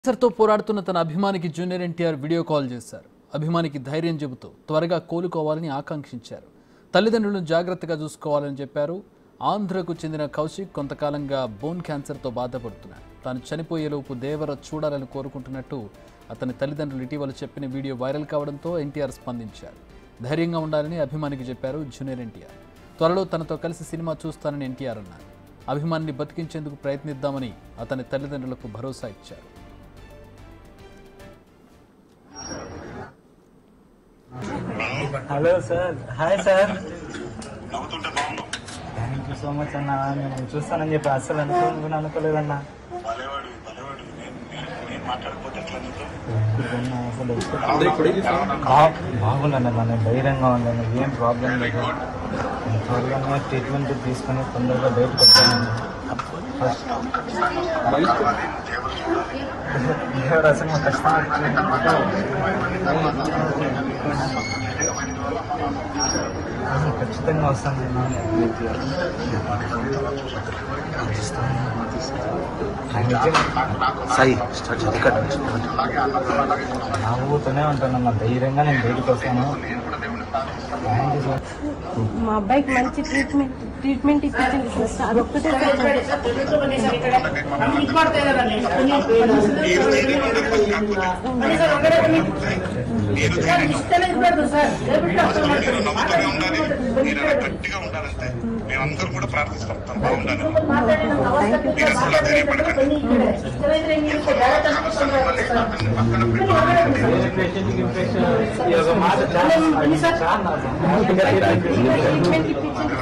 క్యాన్సర్తో పోరాడుతున్న తన అభిమానికి జూనియర్ ఎన్టీఆర్ వీడియో కాల్ చేశారు అభిమానికి ధైర్యం చెబుతూ త్వరగా కోలుకోవాలని ఆకాంక్షించారు తల్లిదండ్రులను జాగ్రత్తగా చూసుకోవాలని చెప్పారు ఆంధ్రకు చెందిన కౌశిక్ కొంతకాలంగా బోన్ క్యాన్సర్తో బాధపడుతున్నాడు తాను చనిపోయేలోపు దేవర చూడాలని కోరుకుంటున్నట్టు అతని తల్లిదండ్రులు ఇటీవల చెప్పిన వీడియో వైరల్ కావడంతో ఎన్టీఆర్ స్పందించారు ధైర్యంగా ఉండాలని అభిమానికి చెప్పారు జూనియర్ ఎన్టీఆర్ త్వరలో తనతో కలిసి సినిమా చూస్తానని ఎన్టీఆర్ అన్నారు అభిమానిని బతికించేందుకు ప్రయత్నిద్దామని అతని తల్లిదండ్రులకు భరోసా ఇచ్చారు హలో సార్ హాయ్ సార్ నవ్వుతుంటే బాగున్నావు థ్యాంక్ యూ సో మచ్ అన్న నేను చూస్తానని చెప్పి అస్సలు అనుకోను అనుకోలేదన్న భలేవాడు భలేవాడు నేను నేను నేను మాట్లాడకపోతే ఎట్లా నీతో అన్న, అసలు బా- బాగుందన్న మన ధైర్యంగా ఉందన్న ఏం ప్రాబ్లం లేదు నేను త్వరగానే ట్రీట్మెంట్ తీసుకొని తొందరగా బయటకు వచ్చాను ఎవరు అసలు మా కష్టం ఖచ్చితంగా వస్తాను సాయి స్టార్ట్ చేయి ఇక్కడ నుంచి. నవ్వుతూనే ఉంటానన్న ధైర్యంగా నేను బయటకు వస్తాను థ్యాంక్ యూ సార్ మా అబ్బాయికి మంచి ట్రీట్మెంట్ ట్రీట్మెంట్ ఇప్పించండి సార్ అదొక్కటే నవ్వుతూనే ఉండాలి మీరు అలా గట్టిగా ఉండాలంటే మేమందరం కూడా ప్రార్థిస్తాం తను బాగుండాలి మీరు అసలు ధైర్యపడకండి వేరే పేషెంట్కి ఇన్ఫెక్షన్ ఈ ఒక మాట చాలా చాలా ట్రీట్మెంట్ ఇప్పించండి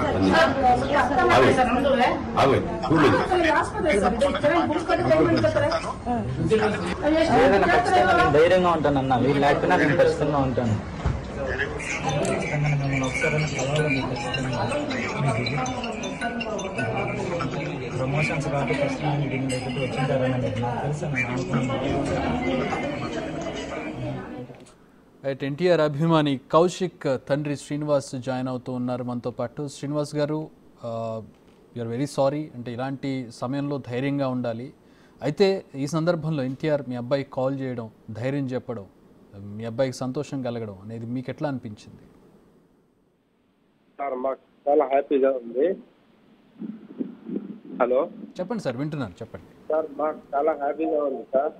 ఏదైనా ఖచ్చితంగా నేను ధైర్యంగా ఉంటాను అన్న వీళ్ళు లేకపోయినా నేను ఖచ్చితంగా ఉంటాను ఖచ్చితంగా మిమ్మల్ని ఒకసారి కలవాలని ఖచ్చితంగా ప్రమోషన్స్ కాబట్టి ఖచ్చితంగా మీకు దీని దగ్గరికి వచ్చింటారని నాకు తెలుసు నేను అనుకున్నాను రైట్ ఎన్టీఆర్ అభిమాని కౌశిక్ తండ్రి శ్రీనివాస్ జాయిన్ అవుతూ ఉన్నారు మనతో పాటు శ్రీనివాస్ గారు యూఆర్ వెరీ సారీ అంటే ఇలాంటి సమయంలో ధైర్యంగా ఉండాలి అయితే ఈ సందర్భంలో ఎన్టీఆర్ మీ అబ్బాయికి కాల్ చేయడం ధైర్యం చెప్పడం మీ అబ్బాయికి సంతోషం కలగడం అనేది మీకు ఎట్లా అనిపించింది సార్ మాకు చాలా హ్యాపీగా ఉంది హలో చెప్పండి సార్ వింటున్నాను చెప్పండి సార్ మాకు చాలా హ్యాపీగా ఉంది సార్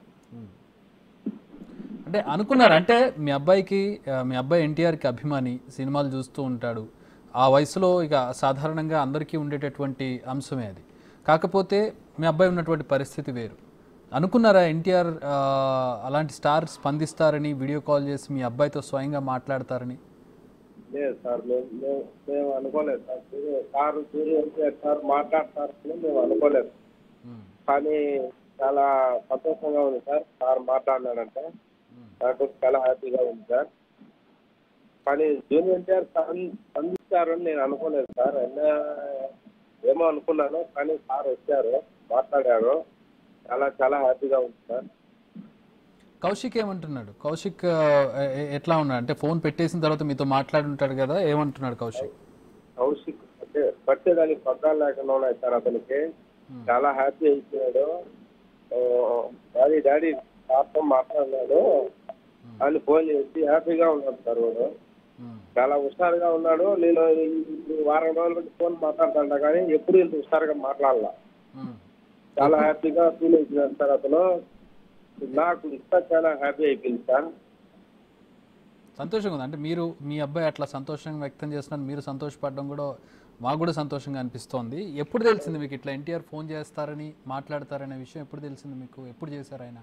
అంటే అనుకున్నారు అంటే మీ అబ్బాయికి ఆ, మీ అబ్బాయి ఎన్టీఆర్కి అభిమాని సినిమాలు చూస్తూ ఉంటాడు ఆ వయసులో ఇక సాధారణంగా అందరికీ ఉండేటటువంటి అంశమే అది కాకపోతే మీ అబ్బాయి ఉన్నటువంటి పరిస్థితి వేరు అనుకున్నారా ఎన్టీఆర్ ఆ, అలాంటి స్టార్ స్పందిస్తారని వీడియో కాల్ చేసి మీ అబ్బాయితో స్వయంగా మాట్లాడతారని లేదు సార్ మేము మేము మేము అనుకోలేదు sir Surya- sir Surya NTR sir మాట్లాడతారని మేము అనుకోలేదు కానీ చాలా సంతోషంగా ఉంది సార్ సార్ మాట్లాడినాడంటే నాకు చాలా హ్యాపీగా ఉంది సార్ కానీ జూనియర్ ఎన్టీఆర్ స్పం- స్పందిస్తారని నేను అనుకోలేదు సార్ అయినా ఏమో అనుకున్నాను కానీ సార్ వచ్చారు మాట్లాడారు చాలా చాలా హ్యాపీగా ఉంది సార్ కౌశిక్ ఏమంటున్నాడు కౌశిక్ ఆ, ఎ- ఎట్లా ఉన్నాడు అంటే ఫోన్ పెట్టేసిన తర్వాత మీతో మాట్లాడి ఉంటాడు కదా ఏమంటున్నాడు కౌశిక్ కౌశిక్ అంటే పట్టేదానికి పగ్గాలు లేకుండా ఉన్నాయి సార్ అతనికి చాలా హ్యాపీ అయిపోయాడు ఆ, డాడీ డాడీ సార్తో మాట్లాడినాడు అని ఫోన్ చేసి హ్యాపీగా ఉన్నాడు సార్ వాడు ఉమ్, చాలా హుషారుగా ఉన్నాడు నేను ఈ వారం రోజుల నుంచి ఫోన్ మాట్లాడుతుంటా కానీ ఎప్పుడు ఇంత హుషారుగా మాట్లాడాల ఉమ్. చాలా హ్యాపీగా ఫీల్ అవుతున్నాడు సార్ అతను నాకు ఇంకా చాలా హ్యాపీ అయిపోయింది సార్ సంతోషంగా ఉంది అంటే మీరు మీ అబ్బాయి అట్లా సంతోషంగా వ్యక్తం చేస్తున్నారు మీరు సంతోషపడడం కూడా మాకు కూడా సంతోషంగా అనిపిస్తోంది ఎప్పుడు తెలిసింది మీకు ఇట్లా ఎన్టీఆర్ ఫోన్ చేస్తారని మాట్లాడతారనే విషయం ఎప్పుడు తెలిసింది మీకు ఎప్పుడు చేశారు ఆయన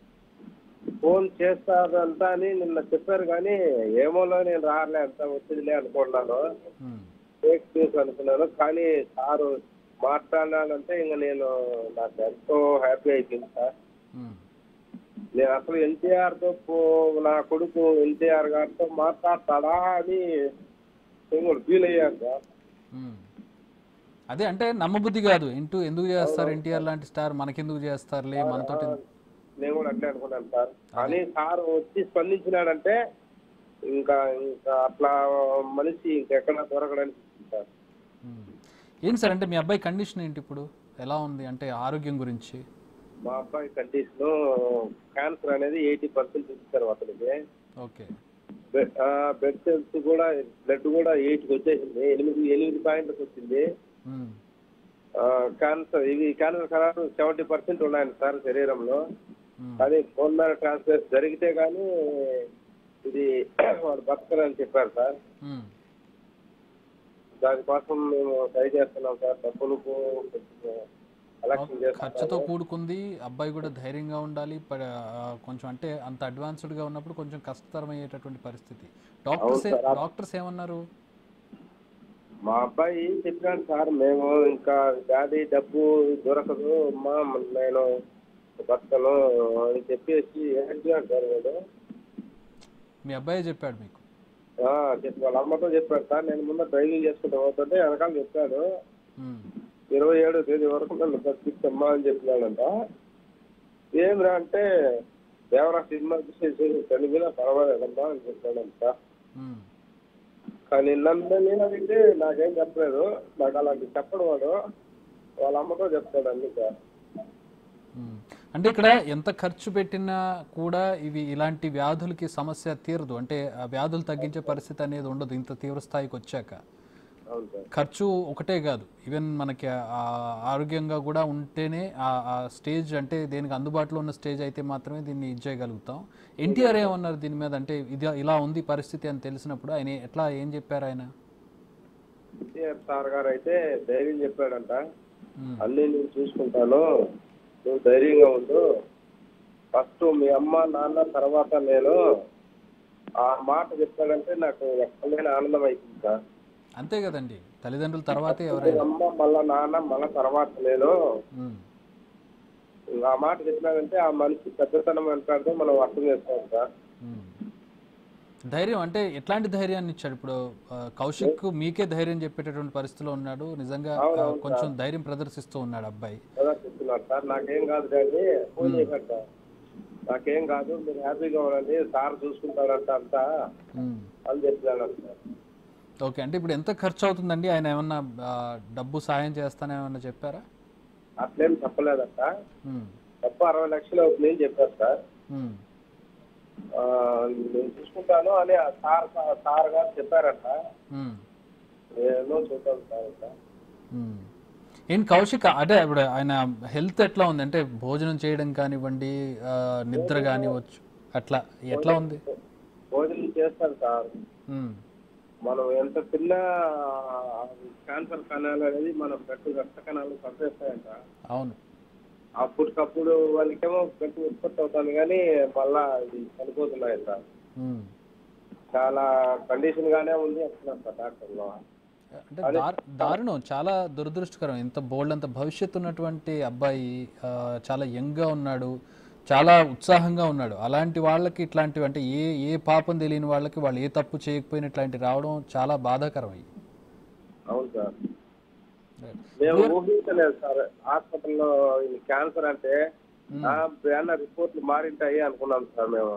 ఫోన్ చేస్తారంతా అని నిన్న చెప్పారు కానీ ఏమోలో నేను రాలే అంత వచ్చిందిలే అనుకున్నాను ఉమ్, ఫేక్ న్యూస్ అనుకున్నాను కానీ సారు మాట్లాడాలంటే ఇంకా నేను నాకు ఎంతో హ్యాపీ అయిపోయింది సార్ ఉమ్, నేను అసలు ఎన్టీఆర్ తో పో- నా కొడుకు ఎన్టీఆర్ గారితో మాట్లాడతాడా అని నేను కూడా ఫీల్ అయ్యాను సార్ ఉమ్. అదే అంటే నమ్మబుద్ధి కాదు ఇంటూ ఎందుకు చేస్తారు ఎన్టీఆర్ లాంటి స్టార్ మనకెందుకు చేస్తారులే మనతోటి నేను కూడా అట్లే అనుకున్నాను సార్ కానీ సార్ వచ్చి స్పందించినాడంటే ఇంకా ఇంకా అట్లా మనిషి ఇంకెక్కడ దొరకడానికి సార్ ఉమ్. ఏంటి సార్ అంటే మీ అబ్బాయి కండిషన్ ఏంటి ఇప్పుడు ఎలా ఉంది అంటే ఆరోగ్యం గురించి మా అబ్బాయి కండిషన్ క్యాన్సర్ అనేది ఎయిటీ పర్సెంట్ ఇస్తారు అతనికి ఓకే బెడ్ సెల్స్ కూడా బ్లడ్ కూడా ఎయిట్కి వచ్చేసింది ఎనిమిది ఎనిమిది పాయింట్లకు వచ్చింది ఉమ్, క్యాన్సర్ ఇవి క్యాన్సర్ కణాలు సెవెంటీ పర్సెంట్ ఉన్నాయండి సార్ శరీరంలో ఉమ్, కానీ బోన్ మ్యారో ట్రాన్స్ఫర్ జరిగితే కానీ ఇది వాడు బతకరని చెప్పారు సార్ ఉమ్. దానికోసం మేము ట్రై చేస్తున్నాం సార్ డబ్బులకు కలెక్షన్ ఖర్చుతో చేస్తున్నాము కూడుకుంది అబ్బాయి కూడా ధైర్యంగా ఉండాలి ప- ఆ, కొంచెం అంటే అంత అడ్వాన్స్డ్గా ఉన్నప్పుడు కొంచెం కష్టతరం అయ్యేటటువంటి పరిస్థితి డాక్టర్స్ ఏ- అవును సార్. డాక్టర్స్ ఏమన్నారు మా అబ్బాయి చెప్పినాడు సార్ మేము ఇంకా డాడీ డబ్బు దొరకదు అమ్మా నేను బతకను అని చెప్పేసి ఏడ్చినాడు సార్ నేను మీ అబ్బాయి చెప్పాడు మీకు ఆ, చెప్పి వాళ్ళ అమ్మతో చెప్పాడు సార్ నేను ముందు డ్రైవింగ్ చేసుకుంటూ పోతుంటే వెనకాల చెప్పాడు ఉమ్, ఇరవై ఏడో తేదీ వరకు నన్ను బతికిస్తమ్మా అని చెప్పినాడంట ఏమిరా అంటే దేవరా సినిమా చూసేసి తల్లి మీద పర్వాలేదమ్మా అని చెప్పాడంట ఉమ్, కానీ నన్ను నేను అడిగితే నాకేం చెప్పలేదు నాకు అలాంటి చెప్పడు వాడు వాళ్ళ అమ్మతో చెప్తాడు అన్ని సార్ ఉమ్. అంటే ఇక్కడ ఎంత ఖర్చు పెట్టినా కూడా ఇవి ఇలాంటి వ్యాధులకి సమస్య తీరదు అంటే ఆ వ్యాధులు తగ్గించే పరిస్థితి అనేది ఉండదు ఇంత తీవ్ర స్థాయికి వచ్చాక అవును సార్ ఖర్చు ఒకటే కాదు ఈవెన్ మనకి ఆ ఆరోగ్యంగా కూడా ఉంటేనే ఆ- ఆ స్టేజ్ అంటే దేనికి అందుబాటులో ఉన్న స్టేజ్ అయితే మాత్రమే దీన్ని ఇది చేయగలుగుతాం ఎన్టీఆర్ ఏమన్నారు దీని మీద అంటే ఇది ఇలా ఉంది పరిస్థితి అని తెలిసినప్పుడు ఆయన ఎట్లా ఏం చెప్పారు ఆయన ఎన్టీఆర్ సార్ గారు అయితే ధైర్యం చెప్పాడంట ఉమ్, అన్ని నేను చూసుకుంటాను నువ్వు ధైర్యంగా ఉండు ఫస్ట్ మీ అమ్మ నాన్న తర్వాత నేను ఆ మాట చెప్పాడంటే నాకు ఎక్కడైనా ఆనందం అయిపోయింది సార్ అంతే కదండి తల్లిదండ్రుల తర్వాతే మీ ఎవరైనా అమ్మ మళ్ళా నాన్న మళ్ళా తర్వాత నేను ఉమ్, ఆ మాట చెప్పినాడంటే ఆ మనిషి పెద్దతనం అంటాడు మనం అర్థం చేసుకోవాలి సార్ ఉమ్. ధైర్యం అంటే ఎట్లాంటి ధైర్యాన్ని ఇచ్చాడు ఇప్పుడు ఆ, కౌశిక్ మీకే ధైర్యం చెప్పేటటువంటి పరిస్థితిలో ఉన్నాడు నిజంగా ఆ, కొంచెం ధైర్యం ప్రదర్శిస్తూ ఉన్నాడు అబ్బాయి కదా చెప్తున్నారు సార్ నాకేం కాదు డాడీ ఫోన్ చేయకండి సార్ నాకేం కాదు మీరు హ్యాపీగా ఉండండి సార్ చూసుకుంటాడంట అంతా ఉమ్. అని చెప్పినాడు సార్ ఓకే అంటే ఇప్పుడు ఎంత ఖర్చు అవుతుందండి ఆయన ఏమన్నా ఆ, డబ్బు సాయం చేస్తానేమన్నా చెప్పారా అట్లేం చెప్పలేదంట ఉమ్, తప్ప అరవై లక్షలు అవుతుంది అని చెప్పారు సార్ ఉమ్, ఆ, నేను చూసుకుంటాను అని ఆ సార్ సార్ గారు చెప్పారంట ఉమ్, నేను చూద్దాం సార్ ఇంకా. ఉమ్. ఏంటి కౌశిక్ అంటే ఇప్పుడు ఆయన హెల్త్ ఎట్లా ఉంది అంటే భోజనం చేయడం కానివ్వండి ఆ, నిద్ర కానివ్వచ్చు అట్లా ఎట్లా ఉంది భోజనం చేస్తాను సార్ ఉమ్, మనం ఎంత తిన్నా క్యాన్సర్ కణాలు అనేది మన బ్లడ్ రక్త కణాలు చంపేస్తాయంట అవును అప్పటికప్పుడు వాళ్ళకేమో బ్లడ్ ఉత్పత్తి అవుతుంది కానీ మళ్ళా ఇది చనిపోతున్నాయి సార్ ఉమ్. చాలా కండిషన్ గానే ఉంది అంటున్నారు సార్ డాక్టర్లు అంటే దారు దారుణం చాలా దురదృష్టకరం ఇంత బోల్డ్ అంత భవిష్యత్తు ఉన్నటువంటి అబ్బాయి ఆ, చాలా యంగ్గా ఉన్నాడు చాలా ఉత్సాహంగా ఉన్నాడు అలాంటి వాళ్ళకి ఇట్లాంటివి అంటే ఏ ఏ పాపం తెలియని వాళ్ళకి వాళ్ళు ఏ తప్పు చేయకపోయినా ఇట్లాంటి రావడం చాలా బాధాకరం అయ్యి అవును సార్ మేము ఊహించలేదు సార్ హాస్పిటల్లో ఇది క్యాన్సర్ అంటే ఏమన్నా రిపోర్ట్లు మారింటాయి అనుకున్నాం సార్ మేము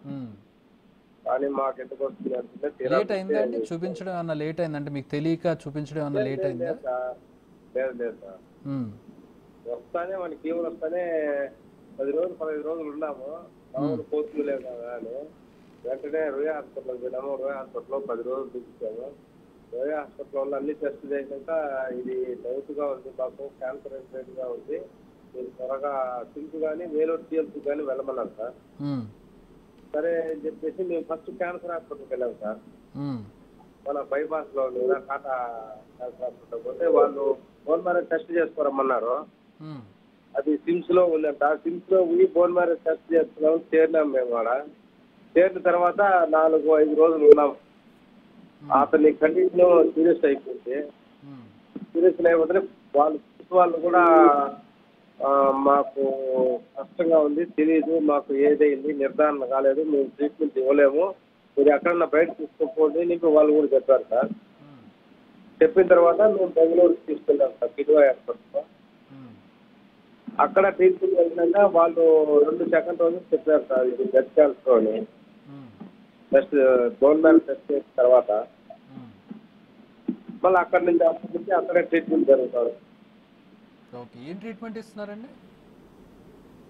కానీ మాకు ఎందుకు వస్తుంది అంటే తీరా లేట్ అయిందా అండి చూపించడం ఏమన్నా లేట్ అయిందంటే మీకు తెలియక చూపించడం ఏమన్నా లేట్ అయిందా లేదు సార్ లేదు లేదు సార్ ఉమ్, వస్తానే మనకి ఫీవర్ వస్తానే పది రోజులు పదహైదు రోజులు ఉన్నాము మామూలు పోతుంది లేదు కదా అని వెంటనే రోయా హాస్పిటల్కి వెళ్ళాము రోయా హాస్పిటల్లో పది రోజులు చూపించాము రోయా హాస్పిటల్లో అన్ని టెస్ట్ చేసినాక ఇది డౌట్గా ఉంది మాకు క్యాన్సర్ గా ఉంది మీరు త్వరగా సింక్ కానీ వేలూరు టీఎల్సీ కానీ వెళ్ళమన్నారు సార్ ఉమ్, సరే అని చెప్పేసి మేము ఫస్ట్ క్యాన్సర్ హాస్పిటల్కి వెళ్ళాము సార్ ఉమ్, మన బైపాస్ లో ఉంది కదా టాటా క్యాన్సర్ హాస్పిటల్ పోతే వాళ్ళు బోన్ మ్యారేజ్ టెస్ట్ చేసుకోరమ్మన్నారు ఉమ్, అది సిమ్స్ లో ఉందంట సిమ్స్ లో పోయి బోన్ మ్యారేజ్ టెస్ట్ చేస్తున్నాం చేరినాం మేము ఆడ చేరిన తర్వాత నాలుగు ఐదు రోజులు ఉన్నాం అతని కండిషన్ సీరియస్ అయిపోయింది ఉమ్, సీరియస్ అయిపోతే వాళ్ళు police వాళ్ళు కూడా ఆ, మాకు కష్టంగా ఉంది తెలియదు మాకు ఏదైంది నిర్ధారణ కాలేదు మేము ట్రీట్మెంట్ ఇవ్వలేము మీరు ఎక్కడన్నా బయట తీసుకోకపోతే నీకు వాళ్ళు కూడా చెప్పారు సార్ ఉమ్, చెప్పిన తర్వాత మేము బెంగళూరుకి తీసుకెళ్ళాం సార్ కిడ్వా హాస్పిటల్ ఉమ్, అక్కడ ట్రీట్మెంట్ వెళ్ళినాక వాళ్ళు రెండు సెకండ్ రోజు చెప్పారు సార్ ఇది బ్లడ్ క్యాన్సర్ అని um, next bone marrow test చేసిన తర్వాత ఉమ్. మళ్ళీ అక్కడి నుంచి అక్కడి నుంచి అక్కడే ట్రీట్మెంట్ జరుగుతుంది ఓకే ఏం ట్రీట్మెంట్ ఇస్తున్నారండి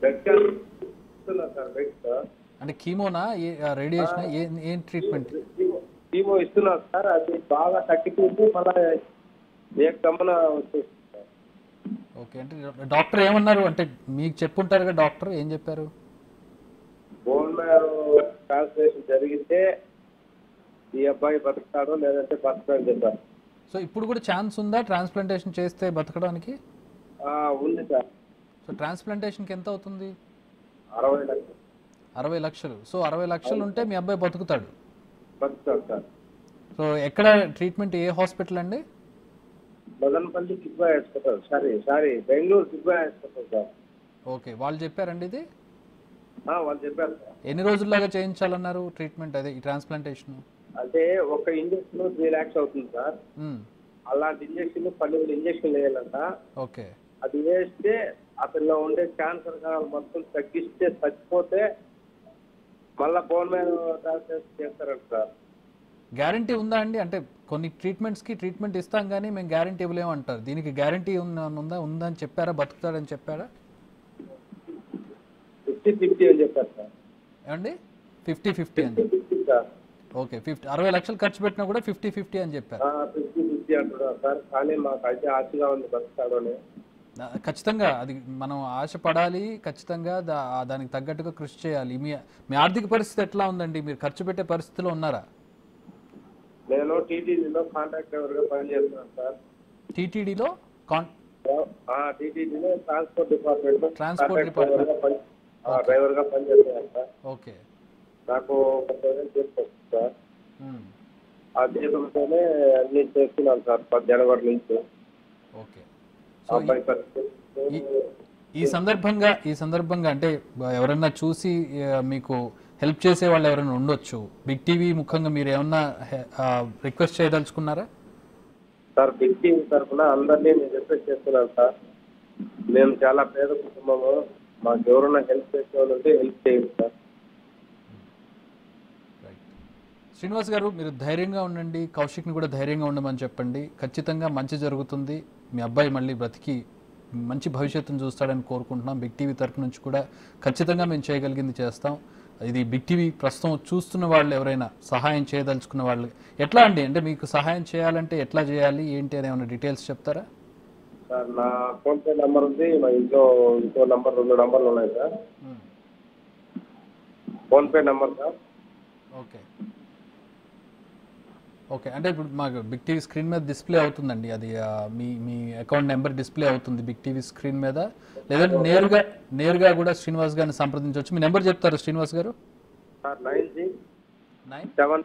బ్లడ్ క్యాన్సర్ ఇస్తున్నారు సార్ బెడ్స్ అంటే కీమోనా ఏ రేడియేషన్ ఏం ఏం ట్రీట్మెంట్ కీమో ఇస్తున్నారు సార్ అది బాగా తగ్గిపోయింది మళ్ళీ ఏ గమన వచ్చేసింది సార్ ఓకే అంటే డాక్టర్ ఏమన్నారు అంటే మీకు చెప్పుంటారు కదా డాక్టర్ ఏం చెప్పారు బోన్ మ్యారో ట్రాన్స్లేషన్ జరిగితే ఈ అబ్బాయి బతుకుతాడు లేదంటే బతకని చెప్పారు సో ఇప్పుడు కూడా ఛాన్స్ ఉందా ట్రాన్స్ప్లాంటేషన్ చేస్తే బతకడానికి ఆ, ఉంది సార్ సో ట్రాన్స్ప్లాంటేషన్కి ఎంత అవుతుంది అరవై లక్షలు అరవై లక్షలు సో అరవై లక్షలు ఉంటే మీ అబ్బాయి బతుకుతాడు బతుకుతాడు సార్ సో ఎక్కడ ట్రీట్మెంట్ ఏ హాస్పిటల్ అండి Madanapalle Kidwai hospital sorry sorry Bengaluru Kidwai hospital sir okay వాళ్ళు చెప్పారండి ఇది ఆ, వాళ్ళు చెప్పారు సార్ ఎన్ని రోజుల్లాగా చేయించాలన్నారు ట్రీట్మెంట్ అదే ఈ ట్రాన్స్ప్లాంటేషన్ అంటే ఒక ఇంజక్షన్ త్రీ ల్యాక్స్ అవుతుంది సార్ అలాంటి ఇంజక్షన్ పన్నెండు ఇంజక్షన్ వేయాలంట ఓకే అది వేస్తే అతనిలో ఉండే క్యాన్సర్ కణాలు మొత్తం తగ్గిస్తే చచ్చిపోతే మళ్ళా బోన్ మీద ట్రాన్స్లేషన్ చేస్తారంట సార్ గ్యారంటీ ఉందా అండి అంటే కొన్ని ట్రీట్మెంట్స్కి ట్రీట్మెంట్ ఇస్తాం కానీ మేము గ్యారంటీ ఇవ్వలేము అంటారు దీనికి గ్యారంటీ ఉందా ఉందా అని చెప్పారా బతుకుతాడని చెప్పారా ఫిఫ్టీ ఫిఫ్టీ అని చెప్పారు సార్ ఏమండి ఫిఫ్టీ ఫిఫ్టీ అని చెప్పి ఫిఫ్టీ సార్ ఓకే ఫిఫ్టీ అరవై లక్షలు ఖర్చు పెట్టినా కూడా ఫిఫ్టీ ఫిఫ్టీ అని చెప్పారు ఫిఫ్టీ ఫిఫ్టీ అంటున్నారు సార్ కానీ మాకు అయితే ఆశగా ఉంది బతుకుతాడు అని ఆ, ఖచ్చితంగా అది మనం ఆశపడాలి ఖచ్చితంగా దా దానికి తగ్గట్టుగా కృషి చేయాలి మీ మీ ఆర్థిక పరిస్థితి ఎట్లా ఉందండి మీరు ఖర్చు పెట్టే పరిస్థితిలో ఉన్నారా నేను టీటీడీలో కాంట్రాక్ట్ డ్రైవర్గా పనిచేస్తున్నాను సార్ టీటీడీలో కాన్ టీటీడీలో ట్రాన్స్పోర్ట్ డిపార్ట్మెంట్లో Transport department. డ్రైవర్గా పనిచేస్తున్నాను సార్ ఓకే నాకు ఒక థౌసండ్ చేసుకోవచ్చు సార్ మ్మ్. ఆ జీతంతోనే అన్ని చేస్తున్నాను సార్ పది జనవరి నుంచి ఓకే ఆ అబ్బాయి పరిస్థితి ఈ- ఈ సందర్భంగా ఈ సందర్భంగా అంటే ఎవరన్నా చూసి ఆ, మీకు హెల్ప్ చేసే వాళ్ళు ఎవరైనా ఉండొచ్చు బిగ్ టీవీ ముఖంగా మీరు ఏమన్నా రిక్వెస్ట్ చేయదలుచుకున్నారా సార్ బిగ్ టీవీ తరఫున అందరినీ నేను రిక్వెస్ట్ చేస్తున్నాను సార్ మేము చాలా పేద కుటుంబము మాకు ఎవరైనా హెల్ప్ చేసే వాళ్ళు ఉంటే హెల్ప్ చేయండి సార్ శ్రీనివాస్ గారు మీరు ధైర్యంగా ఉండండి కౌశిక్ని కూడా ధైర్యంగా ఉండమని చెప్పండి ఖచ్చితంగా మంచి జరుగుతుంది మీ అబ్బాయి మళ్ళీ బ్రతికి మంచి భవిష్యత్తును చూస్తాడని కోరుకుంటున్నాం బిగ్ టీవీ తరపు నుంచి కూడా ఖచ్చితంగా మేము చేయగలిగింది చేస్తాం ఇది బిగ్ టీవీ ప్రస్తుతం చూస్తున్న వాళ్ళు ఎవరైనా సహాయం చేయదలుచుకున్న వాళ్ళు ఎట్లా అండి అంటే మీకు సహాయం చేయాలంటే ఎట్లా చేయాలి ఏంటి అని ఏమైనా డీటెయిల్స్ చెప్తారా సార్ నా ఫోన్ పే నెంబర్ ఉంది మా ఇంట్లో ఇంకో నంబర్ రెండు నంబర్లు ఉన్నాయి sir PhonePe number sir okay okay అంటే ఇప్పుడు మాకు బిగ్ టీవీ స్క్రీన్ మీద డిస్ప్లే అవుతుందండి అది ఆ, మీ మీ అకౌంట్ నెంబర్ డిస్ప్లే అవుతుంది బిగ్ టీవీ స్క్రీన్ మీద లేదంటే నేరుగా నేరుగా కూడా శ్రీనివాస్ గారిని సంప్రదించవచ్చు మీ నెంబర్ చెప్తారు Srinivas garu sir nine six nine seven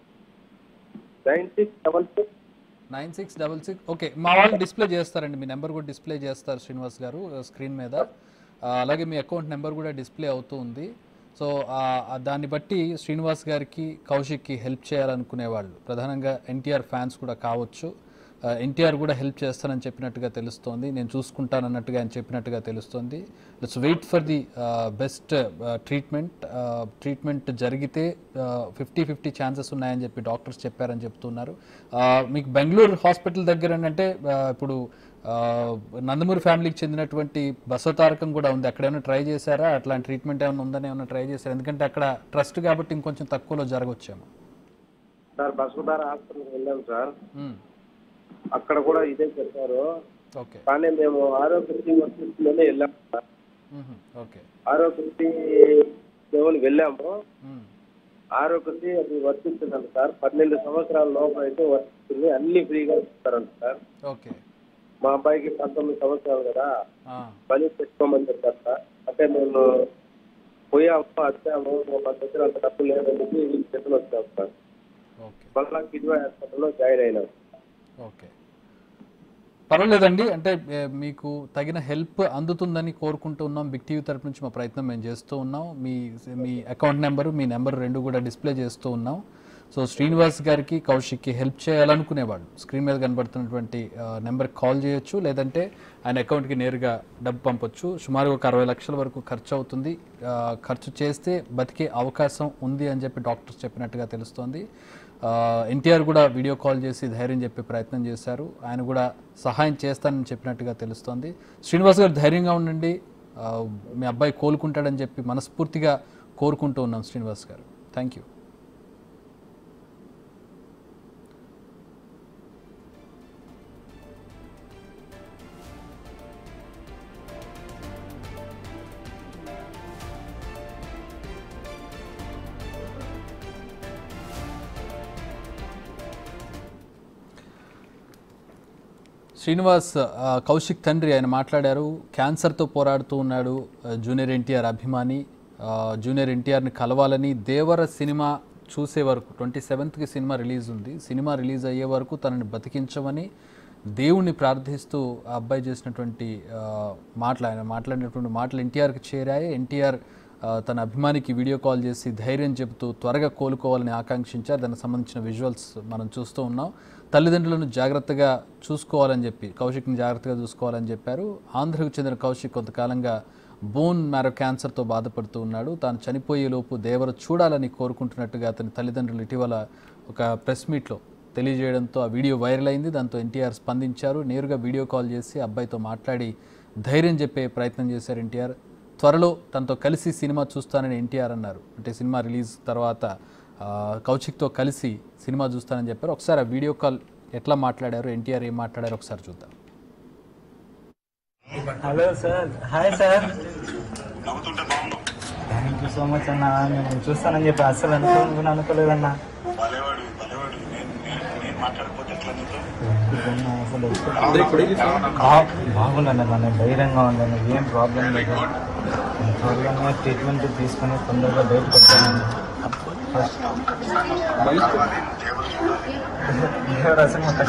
nine six seven six nine six double six okay మా వాళ్ళు డిస్ప్లే చేస్తారండి మీ నెంబర్ కూడా డిస్ప్లే చేస్తారు శ్రీనివాస్ గారు స్క్రీన్ మీద ఆ, అలాగే మీ అకౌంట్ నెంబర్ కూడా డిస్ప్లే అవుతూ ఉంది సో ఆ, ఆ దాన్ని బట్టి శ్రీనివాస్ గారికి కౌశిక్కి హెల్ప్ చేయాలనుకునే వాళ్ళు ప్రధానంగా ఎన్టీఆర్ ఫ్యాన్స్ కూడా కావచ్చు ఎన్టీఆర్ కూడా హెల్ప్ చేస్తానని చెప్పినట్టుగా తెలుస్తోంది నేను చూసుకుంటానన్నట్టుగా ఆయన చెప్పినట్టుగా తెలుస్తోంది let's wait for the best treatment treatment జరిగితే ఫిఫ్టీ ఫిఫ్టీ ఛాన్సెస్ ఉన్నాయని చెప్పి డాక్టర్స్ చెప్పారని చెప్తున్నారు ఆ, మీకు బెంగళూరు హాస్పిటల్ దగ్గర అంటే ఆ, ఇప్పుడు ఆ, నందమూరి ఫ్యామిలీకి చెందినటువంటి బసవతారకం కూడా ఉంది అక్కడ ఏమైనా ట్రై చేశారా అట్లాంటి ట్రీట్మెంట్ ఏమైనా ఉందని ఏమైనా ట్రై చేశారా ఎందుకంటే అక్కడ ట్రస్ట్ కాబట్టి ఇంకొంచెం తక్కువలో జరగవచ్చేమో సార్ బసవతార హాస్పిటల్కి వెళ్ళాం సార్ మ్మ్. అక్కడ కూడా ఇదే చెప్పారు ఓకే కానీ మేము ఆరోగ్యశ్రీ వర్తిలోనే వెళ్ళాము సార్ మ్మ్. ఓకే ఆరోగ్యశ్రీ దేవుని వెళ్ళాము మ్మ్. ఆరోగ్యశ్రీ అది వర్తించదంట సార్ పన్నెండు సంవత్సరాల లోపల అయితే వర్తిస్తుంది అన్ని ఫ్రీగా ఇస్తారంట సార్ ఓకే మా అబ్బాయికి పంతొమ్మిది సంవత్సరాలు కదా ఆ, పని పెట్టుకోమని చెప్పారు సార్ అంటే మేము పోయాము వచ్చాము మా దగ్గర అంత డబ్బు లేదని చెప్పి వీళ్ళు చెప్పిన వచ్చాము సార్ ఓకే మళ్ళా కిడ్వై హాస్పిటల్లో జాయిన్ అయినాం ఓకే పర్వాలేదండి అంటే ఏ, మీకు తగిన హెల్ప్ అందుతుందని కోరుకుంటూ ఉన్నాం బిగ్ టీవీ తరపు నుంచి మా ప్రయత్నం మేము చేస్తూ ఉన్నాం మీ మీ అకౌంట్ నెంబరు మీ నెంబర్ రెండు కూడా డిస్ప్లే చేస్తూ ఉన్నాం సో శ్రీనివాస్ గారికి కౌశిక్కి హెల్ప్ చేయాలనుకునేవాళ్ళు స్క్రీన్ మీద కనబడుతున్నటువంటి నెంబర్కి కాల్ చేయొచ్చు లేదంటే ఆయన అకౌంట్కి నేరుగా డబ్బు పంపొచ్చు సుమారు ఒక అరవై లక్షల వరకు ఖర్చు అవుతుంది ఆ, ఖర్చు చేస్తే బతికే అవకాశం ఉంది అని చెప్పి డాక్టర్స్ చెప్పినట్టుగా తెలుస్తోంది ఎన్టీఆర్ కూడా వీడియో కాల్ చేసి ధైర్యం చెప్పే ప్రయత్నం చేశారు ఆయన కూడా సహాయం చేస్తానని చెప్పినట్టుగా తెలుస్తోంది శ్రీనివాస్ గారు ధైర్యంగా ఉండండి ఆ, మీ అబ్బాయి కోలుకుంటాడని చెప్పి మనస్ఫూర్తిగా కోరుకుంటూ ఉన్నాం శ్రీనివాస్ గారు థ్యాంక్ యూ శ్రీనివాస్ ఆ, కౌశిక్ తండ్రి ఆయన మాట్లాడారు క్యాన్సర్తో పోరాడుతూ ఉన్నాడు ఆ, జూనియర్ ఎన్టీఆర్ అభిమాని ఆ, జూనియర్ ఎన్టీఆర్ని కలవాలని దేవర సినిమా చూసే వరకు ట్వంటీ సెవెంత్కి సినిమా రిలీజ్ ఉంది సినిమా రిలీజ్ అయ్యే వరకు తనని బతికించమని దేవుణ్ణి ప్రార్థిస్తూ ఆ అబ్బాయి చేసినటువంటి ఆ, మాటలు ఆయన మాట్లాడినటువంటి మాటలు ఎన్టీఆర్కి చేరాయి ఎన్టీఆర్ ఆ, తన అభిమానికి వీడియో కాల్ చేసి ధైర్యం చెబుతూ త్వరగా కోలుకోవాలని ఆకాంక్షించారు దానికి సంబంధించిన విజువల్స్ మనం చూస్తూ ఉన్నాం తల్లిదండ్రులను జాగ్రత్తగా చూసుకోవాలని చెప్పి కౌశిక్ని జాగ్రత్తగా చూసుకోవాలని చెప్పారు ఆంధ్రకు చెందిన కౌశిక్ కొంతకాలంగా బోన్ మ్యారో క్యాన్సర్తో బాధపడుతూ ఉన్నాడు తాను చనిపోయే లోపు దేవర చూడాలని కోరుకుంటున్నట్టుగా అతని తల్లిదండ్రులు ఇటీవల ఒక ప్రెస్ మీట్లో తెలియజేయడంతో ఆ వీడియో వైరల్ అయింది దాంతో ఎన్టీఆర్ స్పందించారు నేరుగా వీడియో కాల్ చేసి అబ్బాయితో మాట్లాడి ధైర్యం చెప్పే ప్రయత్నం చేశారు ఎన్టీఆర్ త్వరలో తనతో కలిసి సినిమా చూస్తానని ఎన్టీఆర్ అన్నారు అంటే సినిమా రిలీజ్ తర్వాత ఆ, కౌశిక్తో కలిసి సినిమా చూస్తానని చెప్పారు ఒకసారి ఆ వీడియో కాల్ ఎట్లా మాట్లాడారు ఎన్టీఆర్ ఏం మాట్లాడారు ఒకసారి చూద్దాం హలో సార్ హాయ్ సార్ నవ్వుతుంటే బాగున్నావు థ్యాంక్ యూ సో మచ్ అన్న నేను చూస్తానని చెప్పి అస్సలు అనుకో అనుకోలేదన్నా భలేవాడు భలేవాడు నేను నేను నేను మాట్లాడకపోతే ఎట్లా నీతో అన్న, అసలు బా- బాగున్నాను నేను ధైర్యంగా ఉన్నాను ఏం ప్రాబ్లం లేదు నేను త్వరగానే ట్రీట్మెంట్ తీసుకొని తొందరగా బయటకు వచ్చాను దేవుడు అసలు మా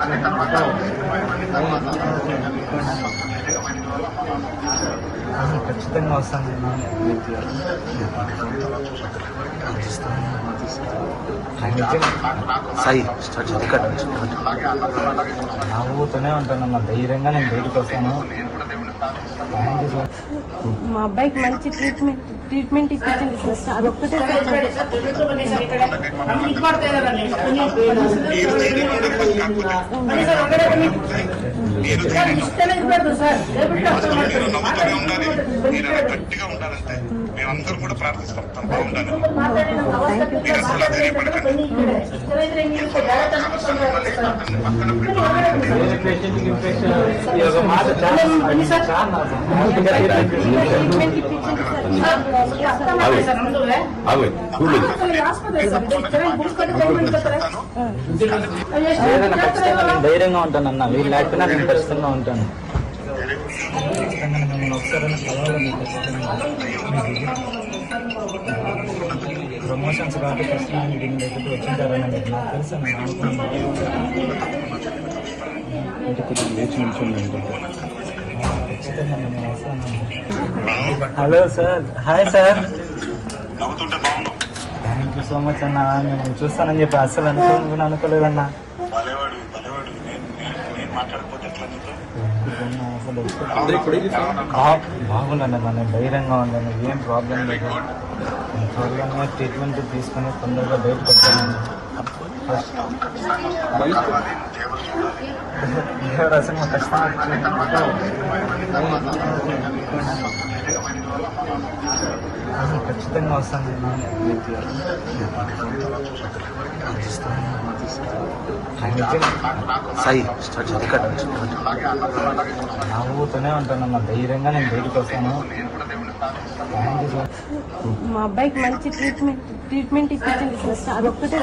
కష్టం ఖచ్చితంగా వస్తాను సాయి స్టార్ట్ చేయి ఇక్కడ నుంచి నవ్వుతూనే ఉంటానమ్మా ధైర్యంగా నేను బయటకు వస్తాను థ్యాంక్ యూ సార్ మా అబ్బాయికి మంచి ట్రీట్మెంట్ ట్రీట్మెంట్ ఇప్పించండి సార్ అదొక్కటే మీరు నవ్వుతూనే ఉండాలి మీరు అలా గట్టిగా ఉండాలంటే మేమందరం కూడా ప్రార్థిస్తాం తను బాగుండాలి మీరు అసలు ధైర్యపడకండి పక్కన ట్రీట్మెంట్ ఇప్పించండి లేదన్నా ఖచ్చితంగా నేను ధైర్యంగా ఉంటాను అన్న వీళ్ళు లేకపోయినా నేను ఖచ్చితంగా ఉంటాను ఖచ్చితంగా మిమ్మల్ని ఒకసారి కలవాలని ఖచ్చితంగా ప్రమోషన్స్ కాబట్టి ఖచ్చితంగా మీకు దీని దగ్గరికి వచ్చింటారని మీకు నాకు తెలుసు నేను అనుకున్నాను ఖచ్చితంగా నేను వస్తాను హలో సార్ హాయ్ సార్ నవ్వుతుంటే బాగున్నావు థ్యాంక్ యూ సో మచ్ అన్న నేను చూస్తానని చెప్పి అస్సలు అనుకో అనుకోలేదన్నా భలేవాడు భలేవాడు నేను నేను నేను మాట్లాడకపోతే ఎట్లా నీతో అసలు బా- బాగున్నాను నేను ధైర్యంగా ఉన్నాను ఏం ప్రాబ్లం లేదు నేను త్వరగానే ట్రీట్మెంట్ తీసుకొని తొందరగా బయటకు వచ్చాను దేవుడు అసలు మా కష్టం ఖచ్చితంగా వస్తాను సాయి స్టార్ట్ చేయి ఇక్కడ నుంచి నవ్వుతూనే ఉంటానమ్మా ధైర్యంగా నేను బయటకు వస్తాను థ్యాంక్ యూ సార్ మా అబ్బాయికి మంచి ట్రీట్మెంట్ ట్రీట్మెంట్ ఇప్పించండి సార్ అదొక్కటే